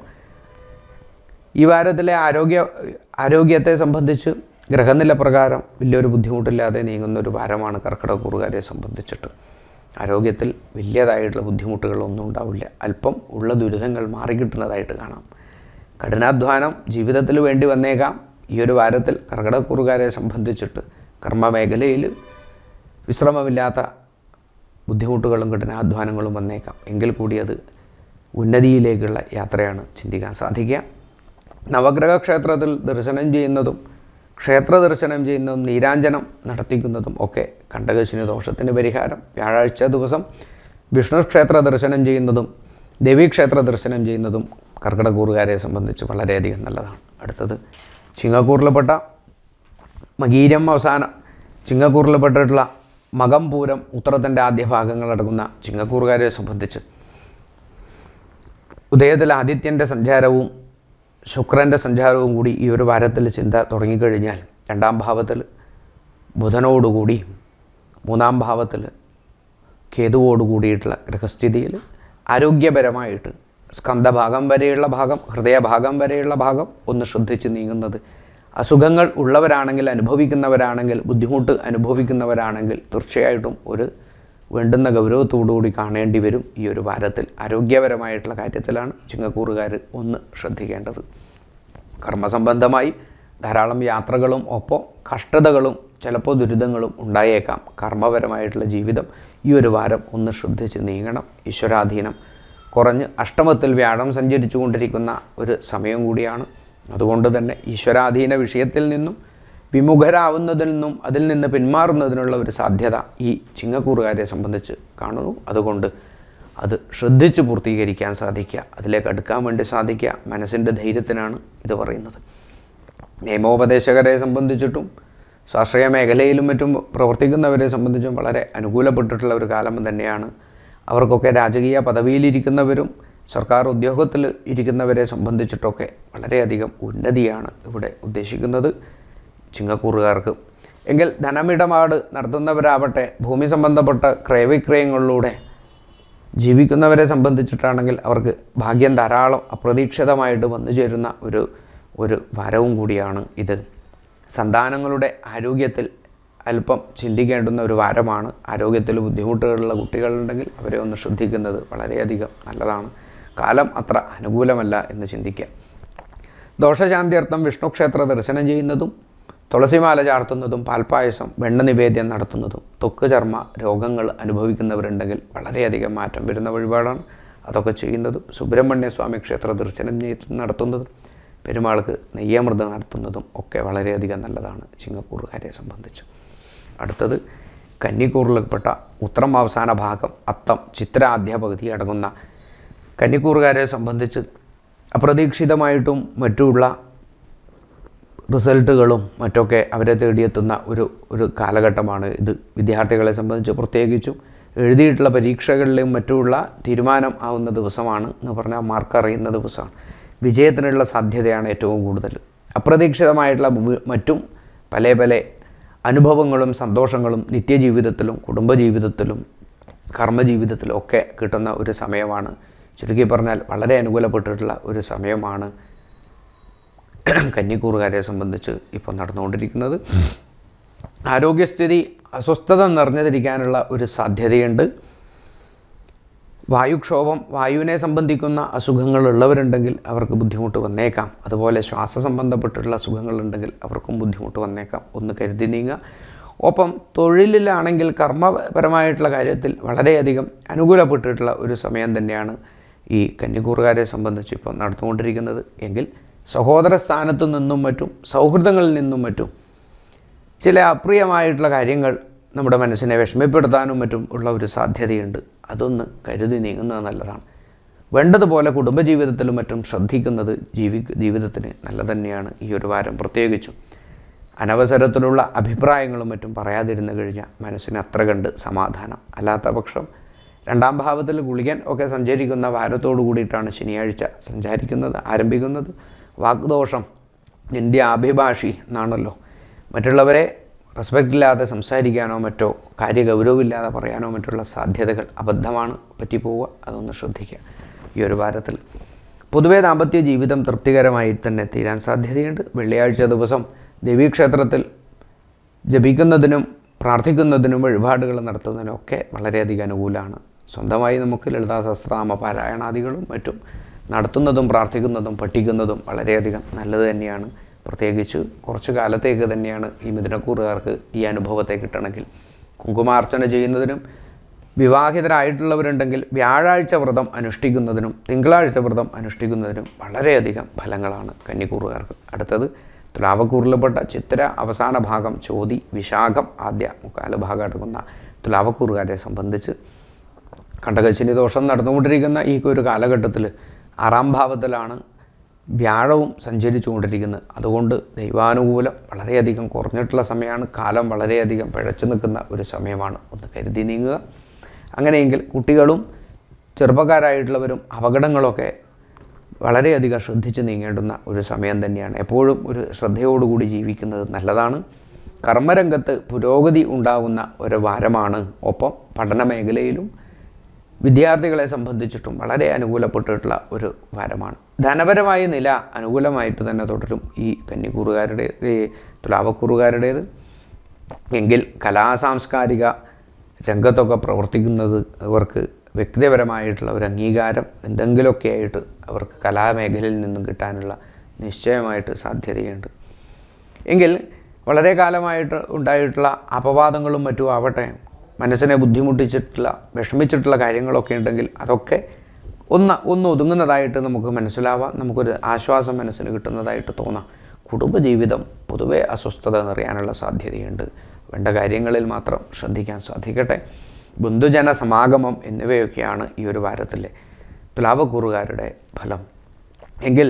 ഈ വാരത്തിലെ ആരോഗ്യ ആരോഗ്യത്തെ സംബന്ധിച്ച് ഗ്രഹനില പ്രകാരം വലിയൊരു ബുദ്ധിമുട്ടില്ലാതെ നീങ്ങുന്ന ഒരു വാരമാണ് കർക്കിടകൂറുകാരെ സംബന്ധിച്ചിട്ട് ആരോഗ്യത്തിൽ വലിയതായിട്ടുള്ള ബുദ്ധിമുട്ടുകളൊന്നും ഉണ്ടാവില്ല അല്പം ഉള്ള ദുരിതങ്ങൾ മാറിക്കിട്ടുന്നതായിട്ട് കാണാം കഠിനാധ്വാനം ജീവിതത്തിൽ വേണ്ടി വന്നേക്കാം ഈ ഒരു വാരത്തിൽ കർക്കിടകൂറുകാരെ സംബന്ധിച്ചിട്ട് കർമ്മമേഖലയിൽ വിശ്രമമില്ലാത്ത ബുദ്ധിമുട്ടുകളും കഠിനാധ്വാനങ്ങളും വന്നേക്കാം എങ്കിൽ കൂടി അത് ഉന്നതിയിലേക്കുള്ള യാത്രയാണ് ചിന്തിക്കാൻ സാധിക്കുക നവഗ്രഹ ക്ഷേത്രത്തിൽ ദർശനം ചെയ്യുന്നതും ക്ഷേത്ര ദർശനം ചെയ്യുന്നതും നീരാഞ്ജനം നടത്തിക്കുന്നതും ഒക്കെ കണ്ടകശിനി ദോഷത്തിന് പരിഹാരം വ്യാഴാഴ്ച ദിവസം വിഷ്ണു ക്ഷേത്ര ദർശനം ചെയ്യുന്നതും ദേവീക്ഷേത്ര ദർശനം ചെയ്യുന്നതും കർക്കിടകൂറുകാരെ സംബന്ധിച്ച് വളരെയധികം നല്ലതാണ് അടുത്തത് ചിങ്ങക്കൂറിൽപ്പെട്ട മകീരം അവസാനം ചിങ്ങക്കൂറിൽപ്പെട്ടിട്ടുള്ള മകം പൂരം ഉത്തരത്തിൻ്റെ ആദ്യ ഭാഗങ്ങളടങ്ങുന്ന ചിങ്ങക്കൂറുകാരെ സംബന്ധിച്ച് ഉദയത്തിൽ ആദിത്യൻ്റെ സഞ്ചാരവും ശുക്രൻ്റെ സഞ്ചാരവും കൂടി ഈ ഒരു വാരത്തിൽ ചിന്ത തുടങ്ങിക്കഴിഞ്ഞാൽ രണ്ടാം ഭാവത്തിൽ ബുധനോടുകൂടി മൂന്നാം ഭാവത്തിൽ കേതുവോട് കൂടിയിട്ടുള്ള ഗ്രഹസ്ഥിതിയിൽ ആരോഗ്യപരമായിട്ട് സ്കന്ധഭാഗം വരെയുള്ള ഭാഗം ഹൃദയഭാഗം വരെയുള്ള ഭാഗം ഒന്ന് ശ്രദ്ധിച്ച് നീങ്ങുന്നത് അസുഖങ്ങൾ ഉള്ളവരാണെങ്കിൽ അനുഭവിക്കുന്നവരാണെങ്കിൽ ബുദ്ധിമുട്ട് അനുഭവിക്കുന്നവരാണെങ്കിൽ തീർച്ചയായിട്ടും ഒരു വേണ്ടുന്ന ഗൗരവത്തോടുകൂടി കാണേണ്ടി വരും ഈ ഒരു വാരത്തിൽ ആരോഗ്യപരമായിട്ടുള്ള കാര്യത്തിലാണ് ചിങ്ങക്കൂറുകാർ ഒന്ന് ശ്രദ്ധിക്കേണ്ടത് കർമ്മസംബന്ധമായി ധാരാളം യാത്രകളും ഒപ്പം കഷ്ടതകളും ചിലപ്പോൾ ദുരിതങ്ങളും ഉണ്ടായേക്കാം കർമ്മപരമായിട്ടുള്ള ജീവിതം ഈ ഒരു വാരം ഒന്ന് ശ്രദ്ധിച്ച് നീങ്ങണം ഈശ്വരാധീനം കുറഞ്ഞ് അഷ്ടമത്തിൽ വ്യാഴം സഞ്ചരിച്ചു കൊണ്ടിരിക്കുന്ന ഒരു സമയം കൂടിയാണ് അതുകൊണ്ട് തന്നെ ഈശ്വരാധീന വിഷയത്തിൽ നിന്നും വിമുഖരാവുന്നതിൽ നിന്നും അതിൽ നിന്ന് പിന്മാറുന്നതിനുള്ള ഒരു സാധ്യത ഈ ചിങ്ങക്കൂറുകാരെ സംബന്ധിച്ച് കാണുന്നു അതുകൊണ്ട് അത് ശ്രദ്ധിച്ച് പൂർത്തീകരിക്കാൻ സാധിക്കുക അതിലേക്ക് അടുക്കാൻ വേണ്ടി സാധിക്കുക മനസ്സിൻ്റെ ധൈര്യത്തിനാണ് ഇത് പറയുന്നത് നിയമോപദേശകരെ സംബന്ധിച്ചിട്ടും സ്വാശ്രയ മേഖലയിലും മറ്റും പ്രവർത്തിക്കുന്നവരെ സംബന്ധിച്ചും വളരെ അനുകൂലപ്പെട്ടിട്ടുള്ള ഒരു കാലം തന്നെയാണ് അവർക്കൊക്കെ രാജകീയ പദവിയിലിരിക്കുന്നവരും സർക്കാർ ഉദ്യോഗത്തിൽ ഇരിക്കുന്നവരെ സംബന്ധിച്ചിട്ടൊക്കെ വളരെയധികം ഉന്നതിയാണ് ഇവിടെ ഉദ്ദേശിക്കുന്നത് ചിങ്ങക്കൂറുകാർക്ക് എങ്കിൽ ധനമിടപാട് നടത്തുന്നവരാവട്ടെ ഭൂമി സംബന്ധപ്പെട്ട ക്രയവിക്രയങ്ങളിലൂടെ ജീവിക്കുന്നവരെ സംബന്ധിച്ചിട്ടാണെങ്കിൽ അവർക്ക് ഭാഗ്യം ധാരാളം അപ്രതീക്ഷിതമായിട്ട് വന്നു ചേരുന്ന ഒരു ഒരു വരവും കൂടിയാണ് ഇത് സന്താനങ്ങളുടെ ആരോഗ്യത്തിൽ അല്പം ചിന്തിക്കേണ്ടുന്ന ഒരു വാരമാണ് ആരോഗ്യത്തിൽ ബുദ്ധിമുട്ടുകളുള്ള കുട്ടികളുണ്ടെങ്കിൽ അവരെ ഒന്ന് ശ്രദ്ധിക്കുന്നത് വളരെയധികം നല്ലതാണ് കാലം അത്ര അനുകൂലമല്ല എന്ന് ചിന്തിക്കുക ദോഷശാന്തിയർത്ഥം വിഷ്ണു ക്ഷേത്ര ദർശനം ചെയ്യുന്നതും തുളസിമാല ചാർത്തുന്നതും പാൽപ്പായസം വെണ്ണ നിവേദ്യം നടത്തുന്നതും ത്വക്ക് ചർമ്മ രോഗങ്ങൾ അനുഭവിക്കുന്നവരുണ്ടെങ്കിൽ വളരെയധികം മാറ്റം വരുന്ന വഴിപാടാണ് അതൊക്കെ ചെയ്യുന്നതും സുബ്രഹ്മണ്യ സ്വാമി ക്ഷേത്ര ദർശനം ചെയ്ത് നടത്തുന്നതും പെരുമാൾക്ക് നെയ്യമൃതം നടത്തുന്നതും ഒക്കെ വളരെയധികം നല്ലതാണ് ചിങ്ങക്കൂറുകാരെ സംബന്ധിച്ച് അടുത്തത് കന്നിക്കൂറിൽപ്പെട്ട ഉത്രം അവസാന ഭാഗം അത്തം ചിത്രാദ്യ പകുതി അടങ്ങുന്ന കന്നിക്കൂറുകാരെ സംബന്ധിച്ച് അപ്രതീക്ഷിതമായിട്ടും മറ്റുമുള്ള റിസൾട്ടുകളും മറ്റൊക്കെ അവരെ തേടിയെത്തുന്ന ഒരു ഒരു കാലഘട്ടമാണ് ഇത് വിദ്യാർത്ഥികളെ സംബന്ധിച്ച് പ്രത്യേകിച്ചും എഴുതിയിട്ടുള്ള പരീക്ഷകളിലും മറ്റുമുള്ള തീരുമാനം ആവുന്ന ദിവസമാണ് എന്ന് പറഞ്ഞാൽ മാർക്ക് അറിയുന്ന ദിവസമാണ് വിജയത്തിനുള്ള സാധ്യതയാണ് ഏറ്റവും കൂടുതൽ അപ്രതീക്ഷിതമായിട്ടുള്ള വി- മറ്റും പല പല അനുഭവങ്ങളും സന്തോഷങ്ങളും നിത്യജീവിതത്തിലും കുടുംബജീവിതത്തിലും കർമ്മജീവിതത്തിലും ഒക്കെ കിട്ടുന്ന ഒരു സമയമാണ് ചുരുക്കി പറഞ്ഞാൽ വളരെ അനുകൂലപ്പെട്ടിട്ടുള്ള ഒരു സമയമാണ് കന്നിക്കൂറുകാരെ സംബന്ധിച്ച് ഇപ്പോൾ നടന്നുകൊണ്ടിരിക്കുന്നത് ആരോഗ്യസ്ഥിതി അസ്വസ്ഥത നിറഞ്ഞതിരിക്കാനുള്ള ഒരു സാധ്യതയുണ്ട് വായുക്ഷോഭം വായുവിനെ സംബന്ധിക്കുന്ന അസുഖങ്ങളുള്ളവരുണ്ടെങ്കിൽ അവർക്ക് ബുദ്ധിമുട്ട് വന്നേക്കാം അതുപോലെ ശ്വാസ സംബന്ധപ്പെട്ടിട്ടുള്ള അസുഖങ്ങളുണ്ടെങ്കിൽ അവർക്കും ബുദ്ധിമുട്ട് വന്നേക്കാം ഒന്ന് കരുതി നീങ്ങുക ഒപ്പം തൊഴിലിലാണെങ്കിൽ കർമ്മപരമായിട്ടുള്ള കാര്യത്തിൽ വളരെയധികം അനുകൂലപ്പെട്ടിട്ടുള്ള ഒരു സമയം തന്നെയാണ് ഈ കന്നിക്കൂറുകാരെ സംബന്ധിച്ച് ഇപ്പോൾ നടന്നുകൊണ്ടിരിക്കുന്നത് എങ്കിൽ സഹോദര സ്ഥാനത്തു നിന്നും മറ്റും സൗഹൃദങ്ങളിൽ നിന്നും മറ്റും ചില അപ്രിയമായിട്ടുള്ള കാര്യങ്ങൾ നമ്മുടെ മനസ്സിനെ വിഷമപ്പെടുത്താനും മറ്റും ഉള്ള ഒരു സാധ്യതയുണ്ട് അതൊന്ന് കരുതി നീങ്ങുന്നത് നല്ലതാണ് വേണ്ടതുപോലെ കുടുംബജീവിതത്തിലും മറ്റും ശ്രദ്ധിക്കുന്നത് ജീവി ജീവിതത്തിന് നല്ല തന്നെയാണ് ഈ ഒരു വാരം പ്രത്യേകിച്ചും അനവസരത്തിലുള്ള അഭിപ്രായങ്ങളും മറ്റും പറയാതിരുന്നു കഴിഞ്ഞാൽ മനസ്സിന് അത്ര കണ്ട് സമാധാനം അല്ലാത്ത പക്ഷം രണ്ടാം ഭാവത്തിൽ ഗുളികൻ ഒക്കെ സഞ്ചരിക്കുന്ന വാരത്തോടു കൂടിയിട്ടാണ് ശനിയാഴ്ച സഞ്ചരിക്കുന്നത് ആരംഭിക്കുന്നത് വാഗ്ദോഷം നിന്ദ്യ അഭിഭാഷി എന്നാണല്ലോ മറ്റുള്ളവരെ റെസ്പെക്റ്റ് ഇല്ലാതെ സംസാരിക്കാനോ മറ്റോ കാര്യഗൗരവമില്ലാതെ പറയാനോ മറ്റുള്ള സാധ്യതകൾ അബദ്ധമാണ് പറ്റിപ്പോവുക അതൊന്ന് ശ്രദ്ധിക്കുക ഈ ഒരു വാരത്തിൽ പൊതുവേ ദാമ്പത്യ ജീവിതം തൃപ്തികരമായി തന്നെ തീരാൻ സാധ്യതയുണ്ട് വെള്ളിയാഴ്ച ദിവസം ദേവീക്ഷേത്രത്തിൽ ജപിക്കുന്നതിനും പ്രാർത്ഥിക്കുന്നതിനും വഴിപാടുകൾ നടത്തുന്നതിനും ഒക്കെ വളരെയധികം അനുകൂലമാണ് സ്വന്തമായി നമുക്ക് ലളിതാ സഹസ്രനാമ പാരായണാദികളും മറ്റും നടത്തുന്നതും പ്രാർത്ഥിക്കുന്നതും പഠിക്കുന്നതും വളരെയധികം നല്ലത് തന്നെയാണ് പ്രത്യേകിച്ച് കുറച്ച് കാലത്തേക്ക് തന്നെയാണ് ഈ മിഥുനക്കൂറുകാർക്ക് ഈ അനുഭവത്തെ കിട്ടണമെങ്കിൽ കുങ്കുമാർച്ചന ചെയ്യുന്നതിനും വിവാഹിതരായിട്ടുള്ളവരുണ്ടെങ്കിൽ വ്യാഴാഴ്ച വ്രതം അനുഷ്ഠിക്കുന്നതിനും തിങ്കളാഴ്ച വ്രതം അനുഷ്ഠിക്കുന്നതിനും വളരെയധികം ഫലങ്ങളാണ് കന്നിക്കൂറുകാർക്ക് അടുത്തത് തുലാവക്കൂറിൽപ്പെട്ട ചിത്ര അവസാന ഭാഗം ചോതി വിശാഖം ആദ്യ മുക്കാല ഭാഗം അടങ്ങുന്ന തുലാവക്കൂറുകാരെ സംബന്ധിച്ച് കണ്ടകശിനി ദോഷം നടന്നുകൊണ്ടിരിക്കുന്ന ഈ ഒരു കാലഘട്ടത്തിൽ ആറാം ഭാവത്തിലാണ് വ്യാഴവും സഞ്ചരിച്ചുകൊണ്ടിരിക്കുന്നത് അതുകൊണ്ട് ദൈവാനുകൂലം വളരെയധികം കുറഞ്ഞിട്ടുള്ള സമയമാണ് കാലം വളരെയധികം പിഴച്ചു നിൽക്കുന്ന ഒരു സമയമാണ് ഒന്ന് കരുതി നീങ്ങുക അങ്ങനെയെങ്കിൽ കുട്ടികളും ചെറുപ്പക്കാരായിട്ടുള്ളവരും അപകടങ്ങളൊക്കെ വളരെയധികം ശ്രദ്ധിച്ച് നീങ്ങേണ്ടുന്ന ഒരു സമയം തന്നെയാണ് എപ്പോഴും ഒരു ശ്രദ്ധയോടുകൂടി ജീവിക്കുന്നത് നല്ലതാണ് കർമ്മരംഗത്ത് പുരോഗതി ഉണ്ടാകുന്ന ഒരു വാരമാണ് ഒപ്പം പഠന മേഖലയിലും വിദ്യാർത്ഥികളെ സംബന്ധിച്ചിട്ടും വളരെ അനുകൂലപ്പെട്ടിട്ടുള്ള ഒരു വാരമാണ് ധനപരമായ നില അനുകൂലമായിട്ട് തന്നെ തുടരും ഈ കന്നിക്കൂറുകാരുടെ ഈ തുലാവക്കൂറുകാരുടേത് എങ്കിൽ കലാസാംസ്കാരിക രംഗത്തൊക്കെ പ്രവർത്തിക്കുന്നത് അവർക്ക് വ്യക്തിപരമായിട്ടുള്ള ഒരു അംഗീകാരം എന്തെങ്കിലുമൊക്കെ ആയിട്ട് അവർക്ക് കലാമേഖലയിൽ നിന്നും കിട്ടാനുള്ള നിശ്ചയമായിട്ട് സാധ്യതയുണ്ട് എങ്കിൽ വളരെ കാലമായിട്ട് ഉണ്ടായിട്ടുള്ള അപവാദങ്ങളും മറ്റും ആവട്ടെ മനസ്സിനെ ബുദ്ധിമുട്ടിച്ചിട്ടുള്ള വിഷമിച്ചിട്ടുള്ള കാര്യങ്ങളൊക്കെ ഉണ്ടെങ്കിൽ അതൊക്കെ ഒന്ന് ഒന്ന് ഒതുങ്ങുന്നതായിട്ട് നമുക്ക് മനസ്സിലാവാം നമുക്കൊരു ആശ്വാസം മനസ്സിന് കിട്ടുന്നതായിട്ട് തോന്നാം കുടുംബജീവിതം പൊതുവെ അസ്വസ്ഥത നിറയാനുള്ള സാധ്യതയുണ്ട് വേണ്ട കാര്യങ്ങളിൽ മാത്രം ശ്രദ്ധിക്കാൻ സാധിക്കട്ടെ ബന്ധുജന സമാഗമം എന്നിവയൊക്കെയാണ് ഈ ഒരു വാരത്തിലെ തുലാവക്കൂറുകാരുടെ ഫലം എങ്കിൽ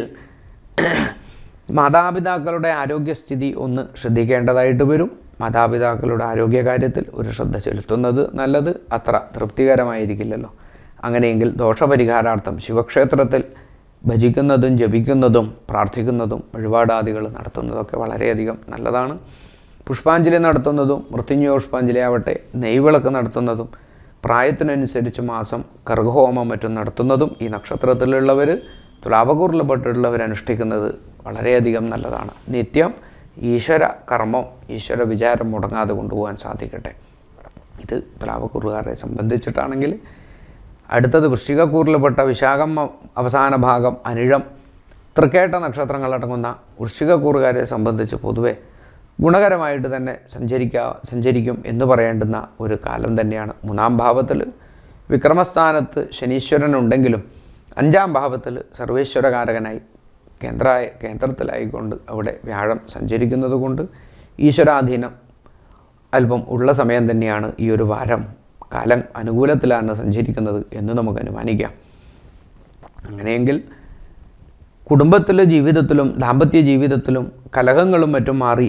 മാതാപിതാക്കളുടെ ആരോഗ്യസ്ഥിതി ഒന്ന് ശ്രദ്ധിക്കേണ്ടതായിട്ട് വരും മാതാപിതാക്കളുടെ ആരോഗ്യകാര്യത്തിൽ ഒരു ശ്രദ്ധ ചെലുത്തുന്നത് നല്ലത് അത്ര തൃപ്തികരമായിരിക്കില്ലല്ലോ അങ്ങനെയെങ്കിൽ ദോഷപരിഹാരാർത്ഥം ശിവക്ഷേത്രത്തിൽ ഭജിക്കുന്നതും ജപിക്കുന്നതും പ്രാർത്ഥിക്കുന്നതും വഴിപാടാദികൾ നടത്തുന്നതൊക്കെ വളരെയധികം നല്ലതാണ് പുഷ്പാഞ്ജലി നടത്തുന്നതും മൃത്യുഞ്ജയ പുഷ്പാഞ്ജലി ആവട്ടെ നെയ്വിളക്ക് നടത്തുന്നതും പ്രായത്തിനനുസരിച്ച് മാസം കർഗഹോമം മറ്റും നടത്തുന്നതും ഈ നക്ഷത്രത്തിലുള്ളവർ തുലാപകൂറിൽപ്പെട്ടിട്ടുള്ളവർ അനുഷ്ഠിക്കുന്നത് വളരെയധികം നല്ലതാണ് നിത്യം ഈശ്വര കർമ്മം ഈശ്വര വിചാരം മുടങ്ങാതെ കൊണ്ടുപോകാൻ സാധിക്കട്ടെ ഇത് തുലാവക്കൂറുകാരെ സംബന്ധിച്ചിട്ടാണെങ്കിൽ അടുത്തത് വൃശ്ചികക്കൂറിൽപ്പെട്ട വിശാഖം അവസാന ഭാഗം അനിഴം തൃക്കേട്ട നക്ഷത്രങ്ങളടങ്ങുന്ന വൃശ്ചികക്കൂറുകാരെ സംബന്ധിച്ച് പൊതുവെ ഗുണകരമായിട്ട് തന്നെ സഞ്ചരിക്കാ സഞ്ചരിക്കും എന്ന് പറയേണ്ടുന്ന ഒരു കാലം തന്നെയാണ് മൂന്നാം ഭാവത്തിൽ വിക്രമസ്ഥാനത്ത് ശനീശ്വരൻ ഉണ്ടെങ്കിലും അഞ്ചാം ഭാവത്തിൽ സർവേശ്വരകാരകനായി കേന്ദ്ര കേന്ദ്രത്തിലായിക്കൊണ്ട് അവിടെ വ്യാഴം സഞ്ചരിക്കുന്നത് കൊണ്ട് ഈശ്വരാധീനം അല്പം ഉള്ള സമയം തന്നെയാണ് ഈ ഒരു വാരം കാലം അനുകൂലത്തിലാണ് സഞ്ചരിക്കുന്നത് എന്ന് നമുക്ക് അനുമാനിക്കാം അങ്ങനെയെങ്കിൽ കുടുംബത്തിലെ ജീവിതത്തിലും ദാമ്പത്യ ജീവിതത്തിലും കലഹങ്ങളും മറ്റും മാറി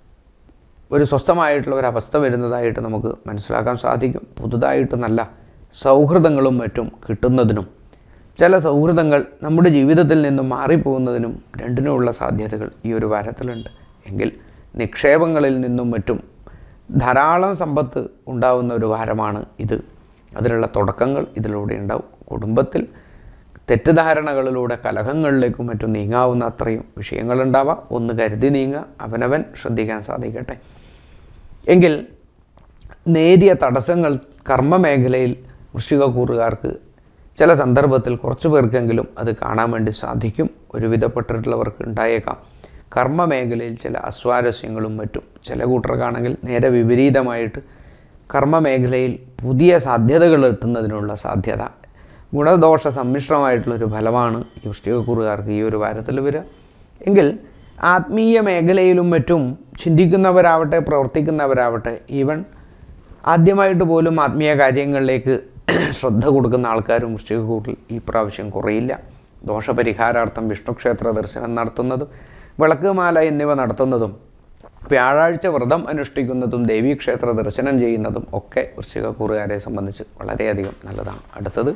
ഒരു സ്വസ്ഥമായിട്ടുള്ള ഒരു അവസ്ഥ വരുന്നതായിട്ട് നമുക്ക് മനസ്സിലാക്കാൻ സാധിക്കും പുതുതായിട്ട് നല്ല സൗഹൃദങ്ങളും മറ്റും കിട്ടുന്നതിനും ചില സൗഹൃദങ്ങൾ നമ്മുടെ ജീവിതത്തിൽ നിന്നും മാറിപ്പോകുന്നതിനും രണ്ടിനുമുള്ള സാധ്യതകൾ ഈ ഒരു വാരത്തിലുണ്ട് എങ്കിൽ നിക്ഷേപങ്ങളിൽ നിന്നും മറ്റും ധാരാളം സമ്പത്ത് ഉണ്ടാവുന്ന ഒരു വാരമാണ് ഇത് അതിനുള്ള തുടക്കങ്ങൾ ഇതിലൂടെ ഉണ്ടാവും കുടുംബത്തിൽ തെറ്റിദ്ധാരണകളിലൂടെ കലഹങ്ങളിലേക്കും മറ്റും നീങ്ങാവുന്ന അത്രയും വിഷയങ്ങളുണ്ടാവാം ഒന്ന് കരുതി നീങ്ങുക അവനവൻ ശ്രദ്ധിക്കാൻ സാധിക്കട്ടെ എങ്കിൽ നേരിയ തടസ്സങ്ങൾ കർമ്മമേഖലയിൽ വൃശ്ചികക്കൂറുകാർക്ക് ചില സന്ദർഭത്തിൽ കുറച്ച് പേർക്കെങ്കിലും അത് കാണാൻ വേണ്ടി സാധിക്കും ഒരുവിധപ്പെട്ടിട്ടുള്ളവർക്ക് ഉണ്ടായേക്കാം കർമ്മമേഖലയിൽ ചില അസ്വാരസ്യങ്ങളും മറ്റും ചില കൂട്ടർക്കാണെങ്കിൽ നേരെ വിപരീതമായിട്ട് കർമ്മമേഖലയിൽ പുതിയ സാധ്യതകൾ എത്തുന്നതിനുള്ള സാധ്യത ഗുണദോഷ സമ്മിശ്രമായിട്ടുള്ളൊരു ഫലമാണ് ഈ വൃഷ്ടികക്കൂറുകാർക്ക് ഈ ഒരു വാരത്തിൽ വരിക എങ്കിൽ ആത്മീയ മേഖലയിലും മറ്റും ചിന്തിക്കുന്നവരാവട്ടെ പ്രവർത്തിക്കുന്നവരാവട്ടെ ഈവൻ ആദ്യമായിട്ട് പോലും ആത്മീയ കാര്യങ്ങളിലേക്ക് ശ്രദ്ധ കൊടുക്കുന്ന ആൾക്കാരും വൃശ്ചികക്കൂട്ടിൽ ഈ പ്രാവശ്യം കുറയില്ല ദോഷപരിഹാരാർത്ഥം വിഷ്ണുക്ഷേത്ര ദർശനം നടത്തുന്നതും വിളക്കുമാല എന്നിവ നടത്തുന്നതും വ്യാഴാഴ്ച വ്രതം അനുഷ്ഠിക്കുന്നതും ദേവീക്ഷേത്ര ദർശനം ചെയ്യുന്നതും ഒക്കെ വൃശ്ചികക്കൂറുകാരെ സംബന്ധിച്ച് വളരെയധികം നല്ലതാണ് അടുത്തത്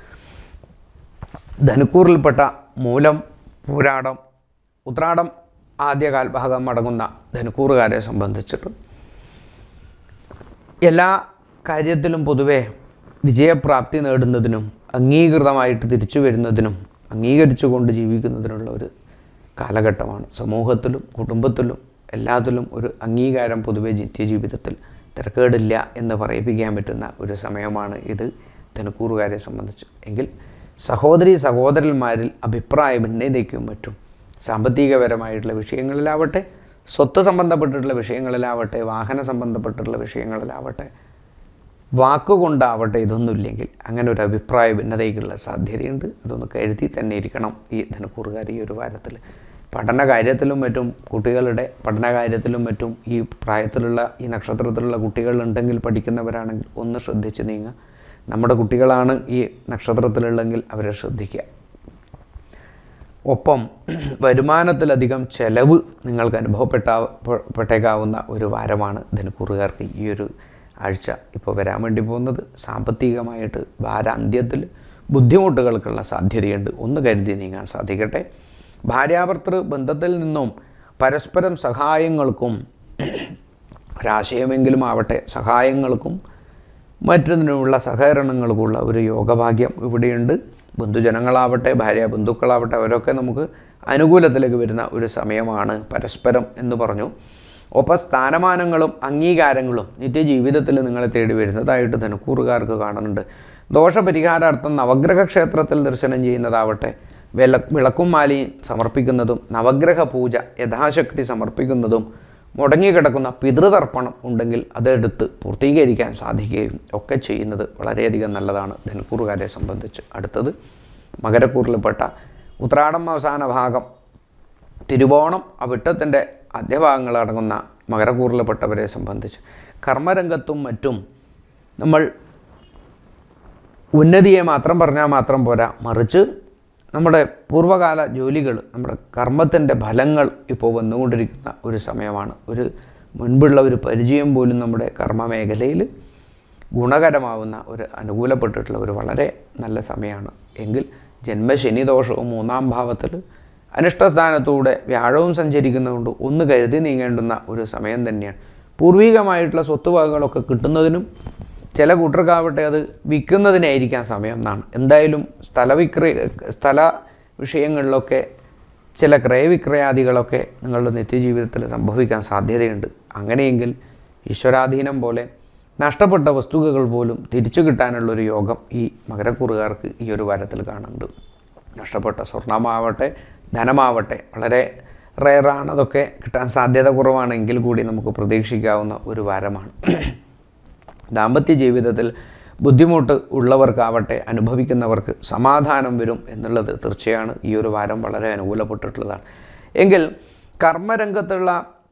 ധനുക്കൂറിൽപ്പെട്ട മൂലം പൂരാടം ഉത്രാടം ആദ്യ കാൽഭാഗം അടങ്ങുന്ന ധനുക്കൂറുകാരെ സംബന്ധിച്ചിട്ട് എല്ലാ കാര്യത്തിലും പൊതുവെ വിജയപ്രാപ്തി നേടുന്നതിനും അംഗീകൃതമായിട്ട് തിരിച്ചു വരുന്നതിനും അംഗീകരിച്ചുകൊണ്ട് ജീവിക്കുന്നതിനുള്ള ഒരു കാലഘട്ടമാണ് സമൂഹത്തിലും കുടുംബത്തിലും എല്ലാത്തിലും ഒരു അംഗീകാരം പൊതുവെ നിത്യജീവിതത്തിൽ തിരക്കേടില്ല എന്ന് പറയിപ്പിക്കാൻ പറ്റുന്ന ഒരു സമയമാണ് ഇത് ധനുക്കൂറുകാരെ സംബന്ധിച്ച് എങ്കിൽ സഹോദരി സഹോദരന്മാരിൽ അഭിപ്രായ ഭിന്നതയ്ക്കും മറ്റും സാമ്പത്തികപരമായിട്ടുള്ള വിഷയങ്ങളിലാവട്ടെ സ്വത്ത് സംബന്ധപ്പെട്ടിട്ടുള്ള വിഷയങ്ങളിലാവട്ടെ വാഹന സംബന്ധപ്പെട്ടിട്ടുള്ള വിഷയങ്ങളിലാവട്ടെ വാക്കുകൊണ്ടാവട്ടെ ഇതൊന്നുമില്ലെങ്കിൽ അങ്ങനെ ഒരു അഭിപ്രായ ഭിന്നതയ്ക്കുള്ള സാധ്യതയുണ്ട് അതൊന്ന് കരുതി തന്നെ ഇരിക്കണം ഈ ധനുക്കൂറുകാർ ഈ ഒരു വാരത്തിൽ പഠന കാര്യത്തിലും മറ്റും കുട്ടികളുടെ പഠന കാര്യത്തിലും മറ്റും ഈ പ്രായത്തിലുള്ള ഈ നക്ഷത്രത്തിലുള്ള കുട്ടികളുണ്ടെങ്കിൽ പഠിക്കുന്നവരാണെങ്കിൽ ഒന്ന് ശ്രദ്ധിച്ച് നീങ്ങുക നമ്മുടെ കുട്ടികളാണ് ഈ നക്ഷത്രത്തിലുള്ളെങ്കിൽ അവരെ ശ്രദ്ധിക്കുക ഒപ്പം വരുമാനത്തിലധികം ചെലവ് നിങ്ങൾക്ക് അനുഭവപ്പെട്ട പെട്ടേക്കാവുന്ന ഒരു വാരമാണ് ധനുക്കൂറുകാർക്ക് ഈ ഒരു ആഴ്ച ഇപ്പോൾ വരാൻ വേണ്ടി പോകുന്നത് സാമ്പത്തികമായിട്ട് വാരാന്ത്യത്തിൽ ബുദ്ധിമുട്ടുകൾക്കുള്ള സാധ്യതയുണ്ട് ഒന്ന് കരുതി നീങ്ങാൻ സാധിക്കട്ടെ ഭാര്യാഭർത്തൃ ബന്ധത്തിൽ നിന്നും പരസ്പരം സഹായങ്ങൾക്കും ഒരാശയമെങ്കിലും ആവട്ടെ സഹായങ്ങൾക്കും മറ്റതിനുമുള്ള സഹകരണങ്ങൾക്കുള്ള ഒരു യോഗഭാഗ്യം ഇവിടെയുണ്ട് ബന്ധുജനങ്ങളാവട്ടെ ഭാര്യ ബന്ധുക്കളാവട്ടെ അവരൊക്കെ നമുക്ക് അനുകൂലത്തിലേക്ക് വരുന്ന ഒരു സമയമാണ് പരസ്പരം എന്ന് പറഞ്ഞു ഒപ്പം സ്ഥാനമാനങ്ങളും അംഗീകാരങ്ങളും നിത്യജീവിതത്തിൽ നിങ്ങളെ തേടി വരുന്നതായിട്ട് ധനുക്കൂറുകാർക്ക് കാണുന്നുണ്ട് ദോഷപരിഹാരാർത്ഥം നവഗ്രഹ ക്ഷേത്രത്തിൽ ദർശനം ചെയ്യുന്നതാവട്ടെ വില വിളക്കും മാലിയും സമർപ്പിക്കുന്നതും നവഗ്രഹ പൂജ യഥാശക്തി സമർപ്പിക്കുന്നതും മുടങ്ങിക്കിടക്കുന്ന പിതൃതർപ്പണം ഉണ്ടെങ്കിൽ അതെടുത്ത് പൂർത്തീകരിക്കാൻ സാധിക്കുകയും ഒക്കെ ചെയ്യുന്നത് വളരെയധികം നല്ലതാണ് ധനുക്കൂറുകാരെ സംബന്ധിച്ച് അടുത്തത് മകരക്കൂറിൽപ്പെട്ട ഉത്രാടം അവസാന ഭാഗം തിരുവോണം അവിട്ടത്തിൻ്റെ ആദ്യഭാഗങ്ങൾ അടങ്ങുന്ന മകരക്കൂറിൽപ്പെട്ടവരെ സംബന്ധിച്ച് കർമ്മരംഗത്തും മറ്റും നമ്മൾ ഉന്നതിയെ മാത്രം പറഞ്ഞാൽ മാത്രം പോരാ മറിച്ച് നമ്മുടെ പൂർവ്വകാല ജോലികൾ നമ്മുടെ കർമ്മത്തിൻ്റെ ഫലങ്ങൾ ഇപ്പോൾ വന്നുകൊണ്ടിരിക്കുന്ന ഒരു സമയമാണ് ഒരു മുൻപുള്ള ഒരു പരിചയം പോലും നമ്മുടെ കർമ്മ മേഖലയിൽ ഗുണകരമാവുന്ന ഒരു അനുകൂലപ്പെട്ടിട്ടുള്ള ഒരു വളരെ നല്ല സമയമാണ് എങ്കിൽ ജന്മശനി ദോഷവും മൂന്നാം ഭാവത്തിൽ അനിഷ്ടസ്ഥാനത്തൂടെ വ്യാഴവും സഞ്ചരിക്കുന്നതുകൊണ്ട് ഒന്ന് കരുതി നീങ്ങേണ്ടുന്ന ഒരു സമയം തന്നെയാണ് പൂർവികമായിട്ടുള്ള സ്വത്തുവകകളൊക്കെ കിട്ടുന്നതിനും ചില കൂട്ടർക്കാവട്ടെ അത് വിൽക്കുന്നതിനായിരിക്കാം സമയം എന്നാണ് എന്തായാലും സ്ഥല വിക്രയ സ്ഥല വിഷയങ്ങളിലൊക്കെ ചില ക്രയവിക്രയാദികളൊക്കെ നിങ്ങളുടെ നിത്യജീവിതത്തിൽ സംഭവിക്കാൻ സാധ്യതയുണ്ട് അങ്ങനെയെങ്കിൽ ഈശ്വരാധീനം പോലെ നഷ്ടപ്പെട്ട വസ്തുക്കൾ പോലും തിരിച്ചു കിട്ടാനുള്ളൊരു യോഗം ഈ മകരക്കുറുകാർക്ക് ഈ ഒരു വാരത്തിൽ കാണുന്നുണ്ട് നഷ്ടപ്പെട്ട സ്വർണമാവട്ടെ ധനമാവട്ടെ വളരെ റെയറാണ് അതൊക്കെ കിട്ടാൻ സാധ്യത കുറവാണെങ്കിൽ കൂടി നമുക്ക് പ്രതീക്ഷിക്കാവുന്ന ഒരു വാരമാണ് ദാമ്പത്യ ജീവിതത്തിൽ ബുദ്ധിമുട്ട് ഉള്ളവർക്കാവട്ടെ അനുഭവിക്കുന്നവർക്ക് സമാധാനം വരും എന്നുള്ളത് തീർച്ചയാണ് ഈ ഒരു വാരം വളരെ അനുകൂലപ്പെട്ടിട്ടുള്ളതാണ് എങ്കിൽ കർമ്മരംഗത്തുള്ള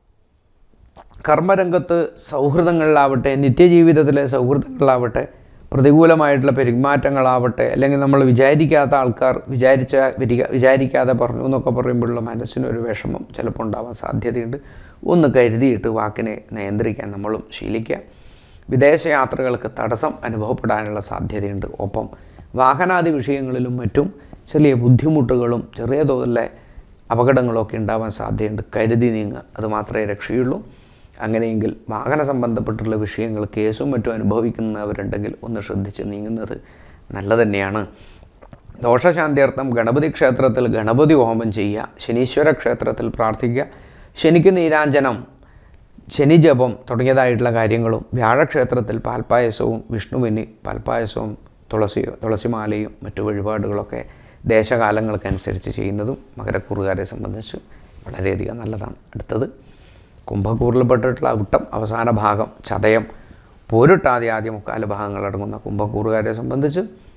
കർമ്മരംഗത്ത് സൗഹൃദങ്ങളിലാവട്ടെ നിത്യജീവിതത്തിലെ സൗഹൃദങ്ങളിലാവട്ടെ പ്രതികൂലമായിട്ടുള്ള പെരുമാറ്റങ്ങളാവട്ടെ അല്ലെങ്കിൽ നമ്മൾ വിചാരിക്കാത്ത ആൾക്കാർ വിചാരിച്ച വിരിക- വിചാരിക്കാതെ പറഞ്ഞു എന്നൊക്കെ പറയുമ്പോഴുള്ള മനസ്സിനൊരു വിഷമം ചിലപ്പോൾ ഉണ്ടാവാൻ സാധ്യതയുണ്ട് ഒന്ന് കരുതിയിട്ട് വാക്കിനെ നിയന്ത്രിക്കാൻ നമ്മളും ശീലിക്കുക വിദേശയാത്രകൾക്ക് തടസ്സം അനുഭവപ്പെടാനുള്ള സാധ്യതയുണ്ട് ഒപ്പം വാഹനാദി വിഷയങ്ങളിലും മറ്റും ചെറിയ ബുദ്ധിമുട്ടുകളും ചെറിയ തോതിലെ അപകടങ്ങളൊക്കെ ഉണ്ടാവാൻ സാധ്യതയുണ്ട് കരുതി നീങ്ങുക അത് മാത്രമേ രക്ഷയുള്ളൂ അങ്ങനെയെങ്കിൽ വാഹന സംബന്ധപ്പെട്ടുള്ള വിഷയങ്ങൾ കേസും മറ്റും അനുഭവിക്കുന്നവരുണ്ടെങ്കിൽ ഒന്ന് ശ്രദ്ധിച്ച് നീങ്ങുന്നത് നല്ല തന്നെയാണ് ദോഷശാന്തിയർത്ഥം ഗണപതി ക്ഷേത്രത്തിൽ ഗണപതി ഹോമം ചെയ്യുക ശനീശ്വര ക്ഷേത്രത്തിൽ പ്രാർത്ഥിക്കുക ശനിക്ക് നീരാഞ്ജനം ശനിജപം തുടങ്ങിയതായിട്ടുള്ള കാര്യങ്ങളും വ്യാഴക്ഷേത്രത്തിൽ പാൽപ്പായസവും വിഷ്ണുവിന് പാൽപ്പായസവും തുളസി തുളസിമാലയും മറ്റു വഴിപാടുകളൊക്കെ ദേശകാലങ്ങൾക്കനുസരിച്ച് ചെയ്യുന്നതും മകരക്കൂറുകാരെ സംബന്ധിച്ച് വളരെയധികം നല്ലതാണ് അടുത്തത് കുംഭക്കൂറിൽപ്പെട്ടിട്ടുള്ള അവിട്ടം അവസാന ഭാഗം ചതയം പോരിട്ടാതി ആദ്യ മുക്കാല് ഭാഗങ്ങളടങ്ങുന്ന കുംഭക്കൂറുകാരെ സംബന്ധിച്ച്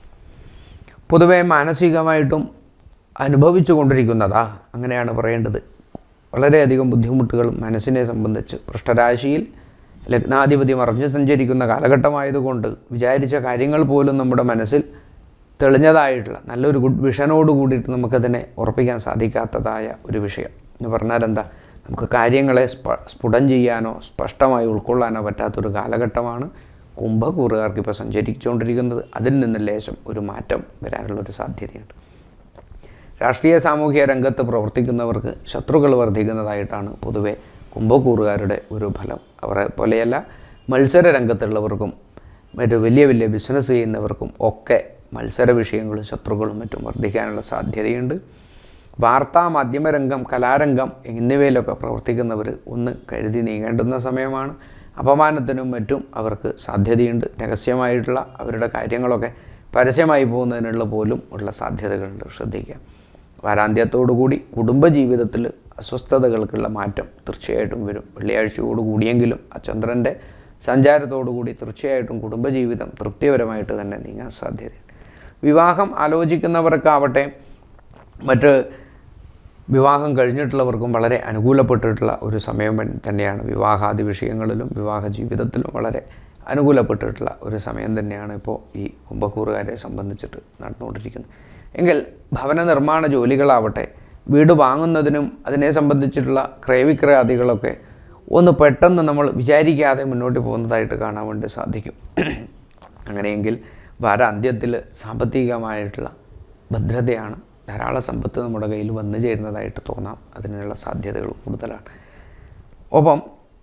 പൊതുവെ മാനസികമായിട്ടും അനുഭവിച്ചു കൊണ്ടിരിക്കുന്നതാ അങ്ങനെയാണ് പറയേണ്ടത് വളരെയധികം ബുദ്ധിമുട്ടുകൾ മനസ്സിനെ സംബന്ധിച്ച് പൃഷ്ഠരാശിയിൽ ലഗ്നാധിപതി മറിഞ്ഞ് സഞ്ചരിക്കുന്ന കാലഘട്ടമായതുകൊണ്ട് വിചാരിച്ച കാര്യങ്ങൾ പോലും നമ്മുടെ മനസ്സിൽ തെളിഞ്ഞതായിട്ടുള്ള നല്ലൊരു ഗുഡ് വിഷനോട് കൂടിയിട്ട് നമുക്കതിനെ ഉറപ്പിക്കാൻ സാധിക്കാത്തതായ ഒരു വിഷയം എന്ന് പറഞ്ഞാൽ എന്താ നമുക്ക് കാര്യങ്ങളെ സ്പ സ്ഫുടം ചെയ്യാനോ സ്പഷ്ടമായി ഉൾക്കൊള്ളാനോ പറ്റാത്തൊരു കാലഘട്ടമാണ് കുംഭകൂറുകാർക്ക് ഇപ്പോൾ സഞ്ചരിച്ചുകൊണ്ടിരിക്കുന്നത് അതിൽ നിന്ന് ലേശം ഒരു മാറ്റം വരാനുള്ളൊരു സാധ്യതയുണ്ട് രാഷ്ട്രീയ സാമൂഹിക രംഗത്ത് പ്രവർത്തിക്കുന്നവർക്ക് ശത്രുക്കൾ വർദ്ധിക്കുന്നതായിട്ടാണ് പൊതുവെ കുംഭക്കൂറുകാരുടെ ഒരു ഫലം അവരെ പോലെയല്ല മത്സര രംഗത്തുള്ളവർക്കും മറ്റു വലിയ വലിയ ബിസിനസ് ചെയ്യുന്നവർക്കും ഒക്കെ മത്സര വിഷയങ്ങളും ശത്രുക്കളും മറ്റും വർദ്ധിക്കാനുള്ള സാധ്യതയുണ്ട് വാർത്താ മാധ്യമരംഗം കലാരംഗം എന്നിവയിലൊക്കെ പ്രവർത്തിക്കുന്നവർ ഒന്ന് കരുതി നീങ്ങേണ്ടുന്ന സമയമാണ് അപമാനത്തിനും മറ്റും അവർക്ക് സാധ്യതയുണ്ട് രഹസ്യമായിട്ടുള്ള അവരുടെ കാര്യങ്ങളൊക്കെ പരസ്യമായി പോകുന്നതിനുള്ള പോലും ഉള്ള സാധ്യതകളുണ്ട് ശ്രദ്ധിക്കുക വാരാന്ത്യത്തോടുകൂടി കുടുംബജീവിതത്തിൽ അസ്വസ്ഥതകൾക്കുള്ള മാറ്റം തീർച്ചയായിട്ടും വരും വെള്ളിയാഴ്ചയോട് കൂടിയെങ്കിലും ആ ചന്ദ്രൻ്റെ സഞ്ചാരത്തോടുകൂടി തീർച്ചയായിട്ടും കുടുംബജീവിതം തൃപ്തിപരമായിട്ട് തന്നെ നീങ്ങാൻ സാധ്യതയുണ്ട് വിവാഹം ആലോചിക്കുന്നവർക്കാവട്ടെ മറ്റ് വിവാഹം കഴിഞ്ഞിട്ടുള്ളവർക്കും വളരെ അനുകൂലപ്പെട്ടിട്ടുള്ള ഒരു സമയം തന്നെയാണ് വിവാഹാദി വിഷയങ്ങളിലും വിവാഹ ജീവിതത്തിലും വളരെ അനുകൂലപ്പെട്ടിട്ടുള്ള ഒരു സമയം തന്നെയാണ് ഇപ്പോൾ ഈ കുംഭക്കൂറുകാരെ സംബന്ധിച്ചിട്ട് നടന്നുകൊണ്ടിരിക്കുന്നത് എങ്കിൽ ഭവന നിർമ്മാണ ജോലികളാവട്ടെ വീട് വാങ്ങുന്നതിനും അതിനെ സംബന്ധിച്ചിട്ടുള്ള ക്രയവിക്രയാദികളൊക്കെ ഒന്ന് പെട്ടെന്ന് നമ്മൾ വിചാരിക്കാതെ മുന്നോട്ട് പോകുന്നതായിട്ട് കാണാൻ വേണ്ടി സാധിക്കും അങ്ങനെയെങ്കിൽ വാരാന്ത്യത്തിൽ സാമ്പത്തികമായിട്ടുള്ള ഭദ്രതയാണ് ധാരാളം സമ്പത്ത് നമ്മുടെ കയ്യിൽ വന്നു ചേരുന്നതായിട്ട് തോന്നാം അതിനുള്ള സാധ്യതകൾ കൂടുതലാണ് ഒപ്പം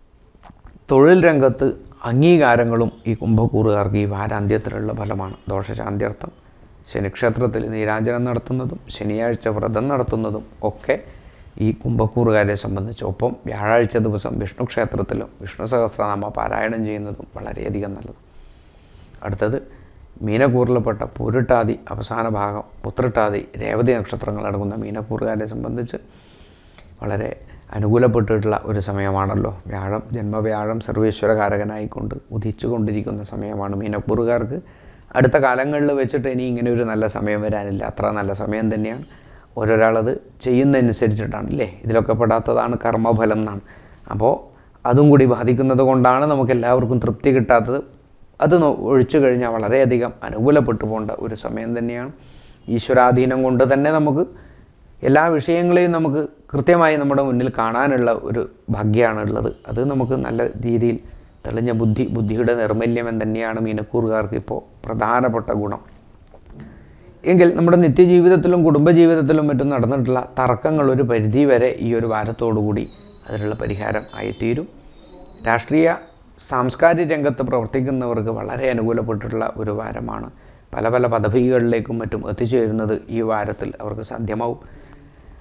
തൊഴിൽ രംഗത്ത് അംഗീകാരങ്ങളും ഈ കുംഭക്കൂറുകാർക്ക് ഈ വാരാന്ത്യത്തിലുള്ള ഫലമാണ് ദോഷശാന്ത്യർത്ഥം ശനിക്ഷേത്രത്തിൽ നീരാഞ്ജനം നടത്തുന്നതും ശനിയാഴ്ച വ്രതം നടത്തുന്നതും ഒക്കെ ഈ കുംഭക്കൂറുകാരെ സംബന്ധിച്ച് ഒപ്പം വ്യാഴാഴ്ച ദിവസം വിഷ്ണു ക്ഷേത്രത്തിലും വിഷ്ണു സഹസ്രനാമ പാരായണം ചെയ്യുന്നതും വളരെയധികം നല്ലത് അടുത്തത് മീനക്കൂറിൽപ്പെട്ട പൂരിട്ടാതി അവസാന ഭാഗം പുത്രട്ടാതി രേവതി നക്ഷത്രങ്ങൾ അടങ്ങുന്ന മീനക്കൂറുകാരെ സംബന്ധിച്ച് വളരെ അനുകൂലപ്പെട്ടിട്ടുള്ള ഒരു സമയമാണല്ലോ വ്യാഴം ജന്മവ്യാഴം സർവേശ്വരകാരകനായിക്കൊണ്ട് ഉദിച്ചു കൊണ്ടിരിക്കുന്ന സമയമാണ് മീനക്കൂറുകാർക്ക് അടുത്ത കാലങ്ങളിൽ വെച്ചിട്ട് ഇനി ഇങ്ങനെ ഒരു നല്ല സമയം വരാനില്ല അത്ര നല്ല സമയം തന്നെയാണ് ഓരോരാളത് ചെയ്യുന്നതനുസരിച്ചിട്ടാണ് അല്ലേ ഇതിലൊക്കെ പെടാത്തതാണ് കർമ്മഫലം എന്നാണ് അപ്പോൾ അതും കൂടി ബാധിക്കുന്നത് കൊണ്ടാണ് നമുക്ക് എല്ലാവർക്കും തൃപ്തി കിട്ടാത്തത് അത് നോ- ഒഴിച്ചു കഴിഞ്ഞാൽ വളരെയധികം അനുകൂലപ്പെട്ടു പോകേണ്ട ഒരു സമയം തന്നെയാണ് ഈശ്വരാധീനം കൊണ്ട് തന്നെ നമുക്ക് എല്ലാ വിഷയങ്ങളെയും നമുക്ക് കൃത്യമായി നമ്മുടെ മുന്നിൽ കാണാനുള്ള ഒരു ഭാഗ്യമാണ് ഉള്ളത് അത് നമുക്ക് നല്ല രീതിയിൽ തെളിഞ്ഞ ബുദ്ധി ബുദ്ധിയുടെ നിർമ്മല്യം തന്നെയാണ് മീനക്കൂറുകാർക്ക് ഇപ്പോൾ പ്രധാനപ്പെട്ട ഗുണം എങ്കിൽ നമ്മുടെ നിത്യജീവിതത്തിലും കുടുംബജീവിതത്തിലും മറ്റും നടന്നിട്ടുള്ള തർക്കങ്ങൾ ഒരു പരിധി വരെ ഈ ഒരു വാരത്തോടുകൂടി അതിനുള്ള പരിഹാരം ആയിത്തീരും രാഷ്ട്രീയ സാംസ്കാരിക രംഗത്ത് പ്രവർത്തിക്കുന്നവർക്ക് വളരെ അനുകൂലപ്പെട്ടിട്ടുള്ള ഒരു വാരമാണ് പല പല പദവികളിലേക്കും മറ്റും എത്തിച്ചേരുന്നത് ഈ വാരത്തിൽ അവർക്ക് സാധ്യമാവും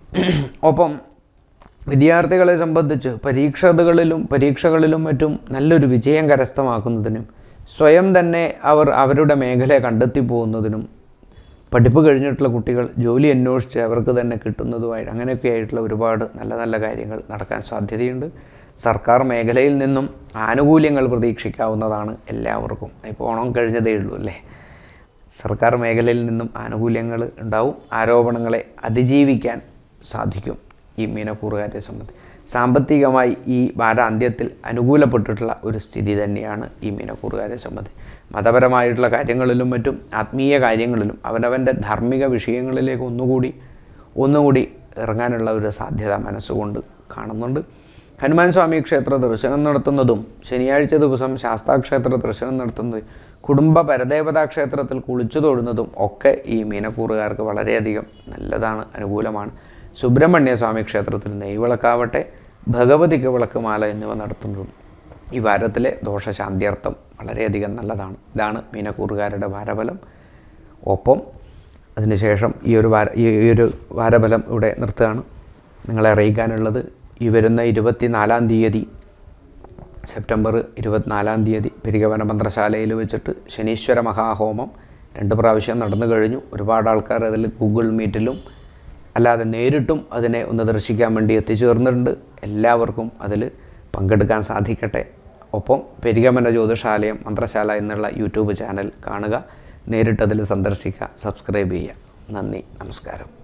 ഒപ്പം വിദ്യാർത്ഥികളെ സംബന്ധിച്ച് പരീക്ഷകളിലും പരീക്ഷകളിലും മറ്റും നല്ലൊരു വിജയം കരസ്ഥമാക്കുന്നതിനും സ്വയം തന്നെ അവർ അവരുടെ മേഖല കണ്ടെത്തി പോകുന്നതിനും പഠിപ്പ് കഴിഞ്ഞിട്ടുള്ള കുട്ടികൾ ജോലി അന്വേഷിച്ച് അവർക്ക് തന്നെ കിട്ടുന്നതുമായി അങ്ങനെയൊക്കെ ആയിട്ടുള്ള ഒരുപാട് നല്ല നല്ല കാര്യങ്ങൾ നടക്കാൻ സാധ്യതയുണ്ട് സർക്കാർ മേഖലയിൽ നിന്നും ആനുകൂല്യങ്ങൾ പ്രതീക്ഷിക്കാവുന്നതാണ് എല്ലാവർക്കും ഇപ്പോൾ ഓണം കഴിഞ്ഞതേ ഉള്ളൂ അല്ലേ സർക്കാർ മേഖലയിൽ നിന്നും ആനുകൂല്യങ്ങൾ ഉണ്ടാവും ആരോപണങ്ങളെ അതിജീവിക്കാൻ സാധിക്കും ഈ മീനക്കൂറുകാരെ സംബന്ധിച്ച് സാമ്പത്തികമായി ഈ വാരാന്ത്യത്തിൽ അനുകൂലപ്പെട്ടിട്ടുള്ള ഒരു സ്ഥിതി തന്നെയാണ് ഈ മീനക്കൂറുകാരെ സംബന്ധിച്ച് മതപരമായിട്ടുള്ള കാര്യങ്ങളിലും മറ്റും ആത്മീയ കാര്യങ്ങളിലും അവനവൻ്റെ ധാർമ്മിക വിഷയങ്ങളിലേക്ക് ഒന്നുകൂടി ഒന്നുകൂടി ഇറങ്ങാനുള്ള ഒരു സാധ്യത മനസ്സുകൊണ്ട് കാണുന്നുണ്ട് ഹനുമാൻ സ്വാമി ക്ഷേത്ര ദർശനം നടത്തുന്നതും ശനിയാഴ്ച ദിവസം ശാസ്താക്ഷേത്ര ദർശനം നടത്തുന്നത് കുടുംബ പരദേവതാ ക്ഷേത്രത്തിൽ കുളിച്ചു തൊഴുന്നതും ഒക്കെ ഈ മീനക്കൂറുകാർക്ക് വളരെയധികം നല്ലതാണ് അനുകൂലമാണ് സുബ്രഹ്മണ്യ സ്വാമി ക്ഷേത്രത്തിൽ നെയ്വിളക്കാവട്ടെ ഭഗവതിക്ക് വിളക്കുമാല എന്നിവ നടത്തുന്നതും ഈ വാരത്തിലെ ദോഷശാന്തിയർത്ഥം വളരെയധികം നല്ലതാണ് ഇതാണ് മീനക്കൂറുകാരുടെ വാരഫലം ഒപ്പം അതിനുശേഷം ഈ ഒരു വാര ഈ ഈ ഒരു വാരഫലം ഇവിടെ നിർത്തുകയാണ് നിങ്ങളെ അറിയിക്കാനുള്ളത് ഈ വരുന്ന ഇരുപത്തിനാലാം തീയതി സെപ്റ്റംബർ ഇരുപത്തിനാലാം തീയതി പെരികവന മന്ത്രശാലയിൽ വെച്ചിട്ട് ശനീശ്വര മഹാഹോമം രണ്ട് പ്രാവശ്യം നടന്നു കഴിഞ്ഞു ഒരുപാട് ആൾക്കാർ അതിൽ ഗൂഗിൾ മീറ്റിലും അല്ലാതെ നേരിട്ടും അതിനെ ഒന്ന് ദർശിക്കാൻ വേണ്ടി എത്തിച്ചേർന്നിട്ടുണ്ട് എല്ലാവർക്കും അതിൽ പങ്കെടുക്കാൻ സാധിക്കട്ടെ ഒപ്പം പെരികമന ജ്യോതിഷാലയം മന്ത്രശാല എന്നുള്ള യൂട്യൂബ് ചാനൽ കാണുക നേരിട്ടതിൽ സന്ദർശിക്കുക സബ്സ്ക്രൈബ് ചെയ്യുക നന്ദി നമസ്കാരം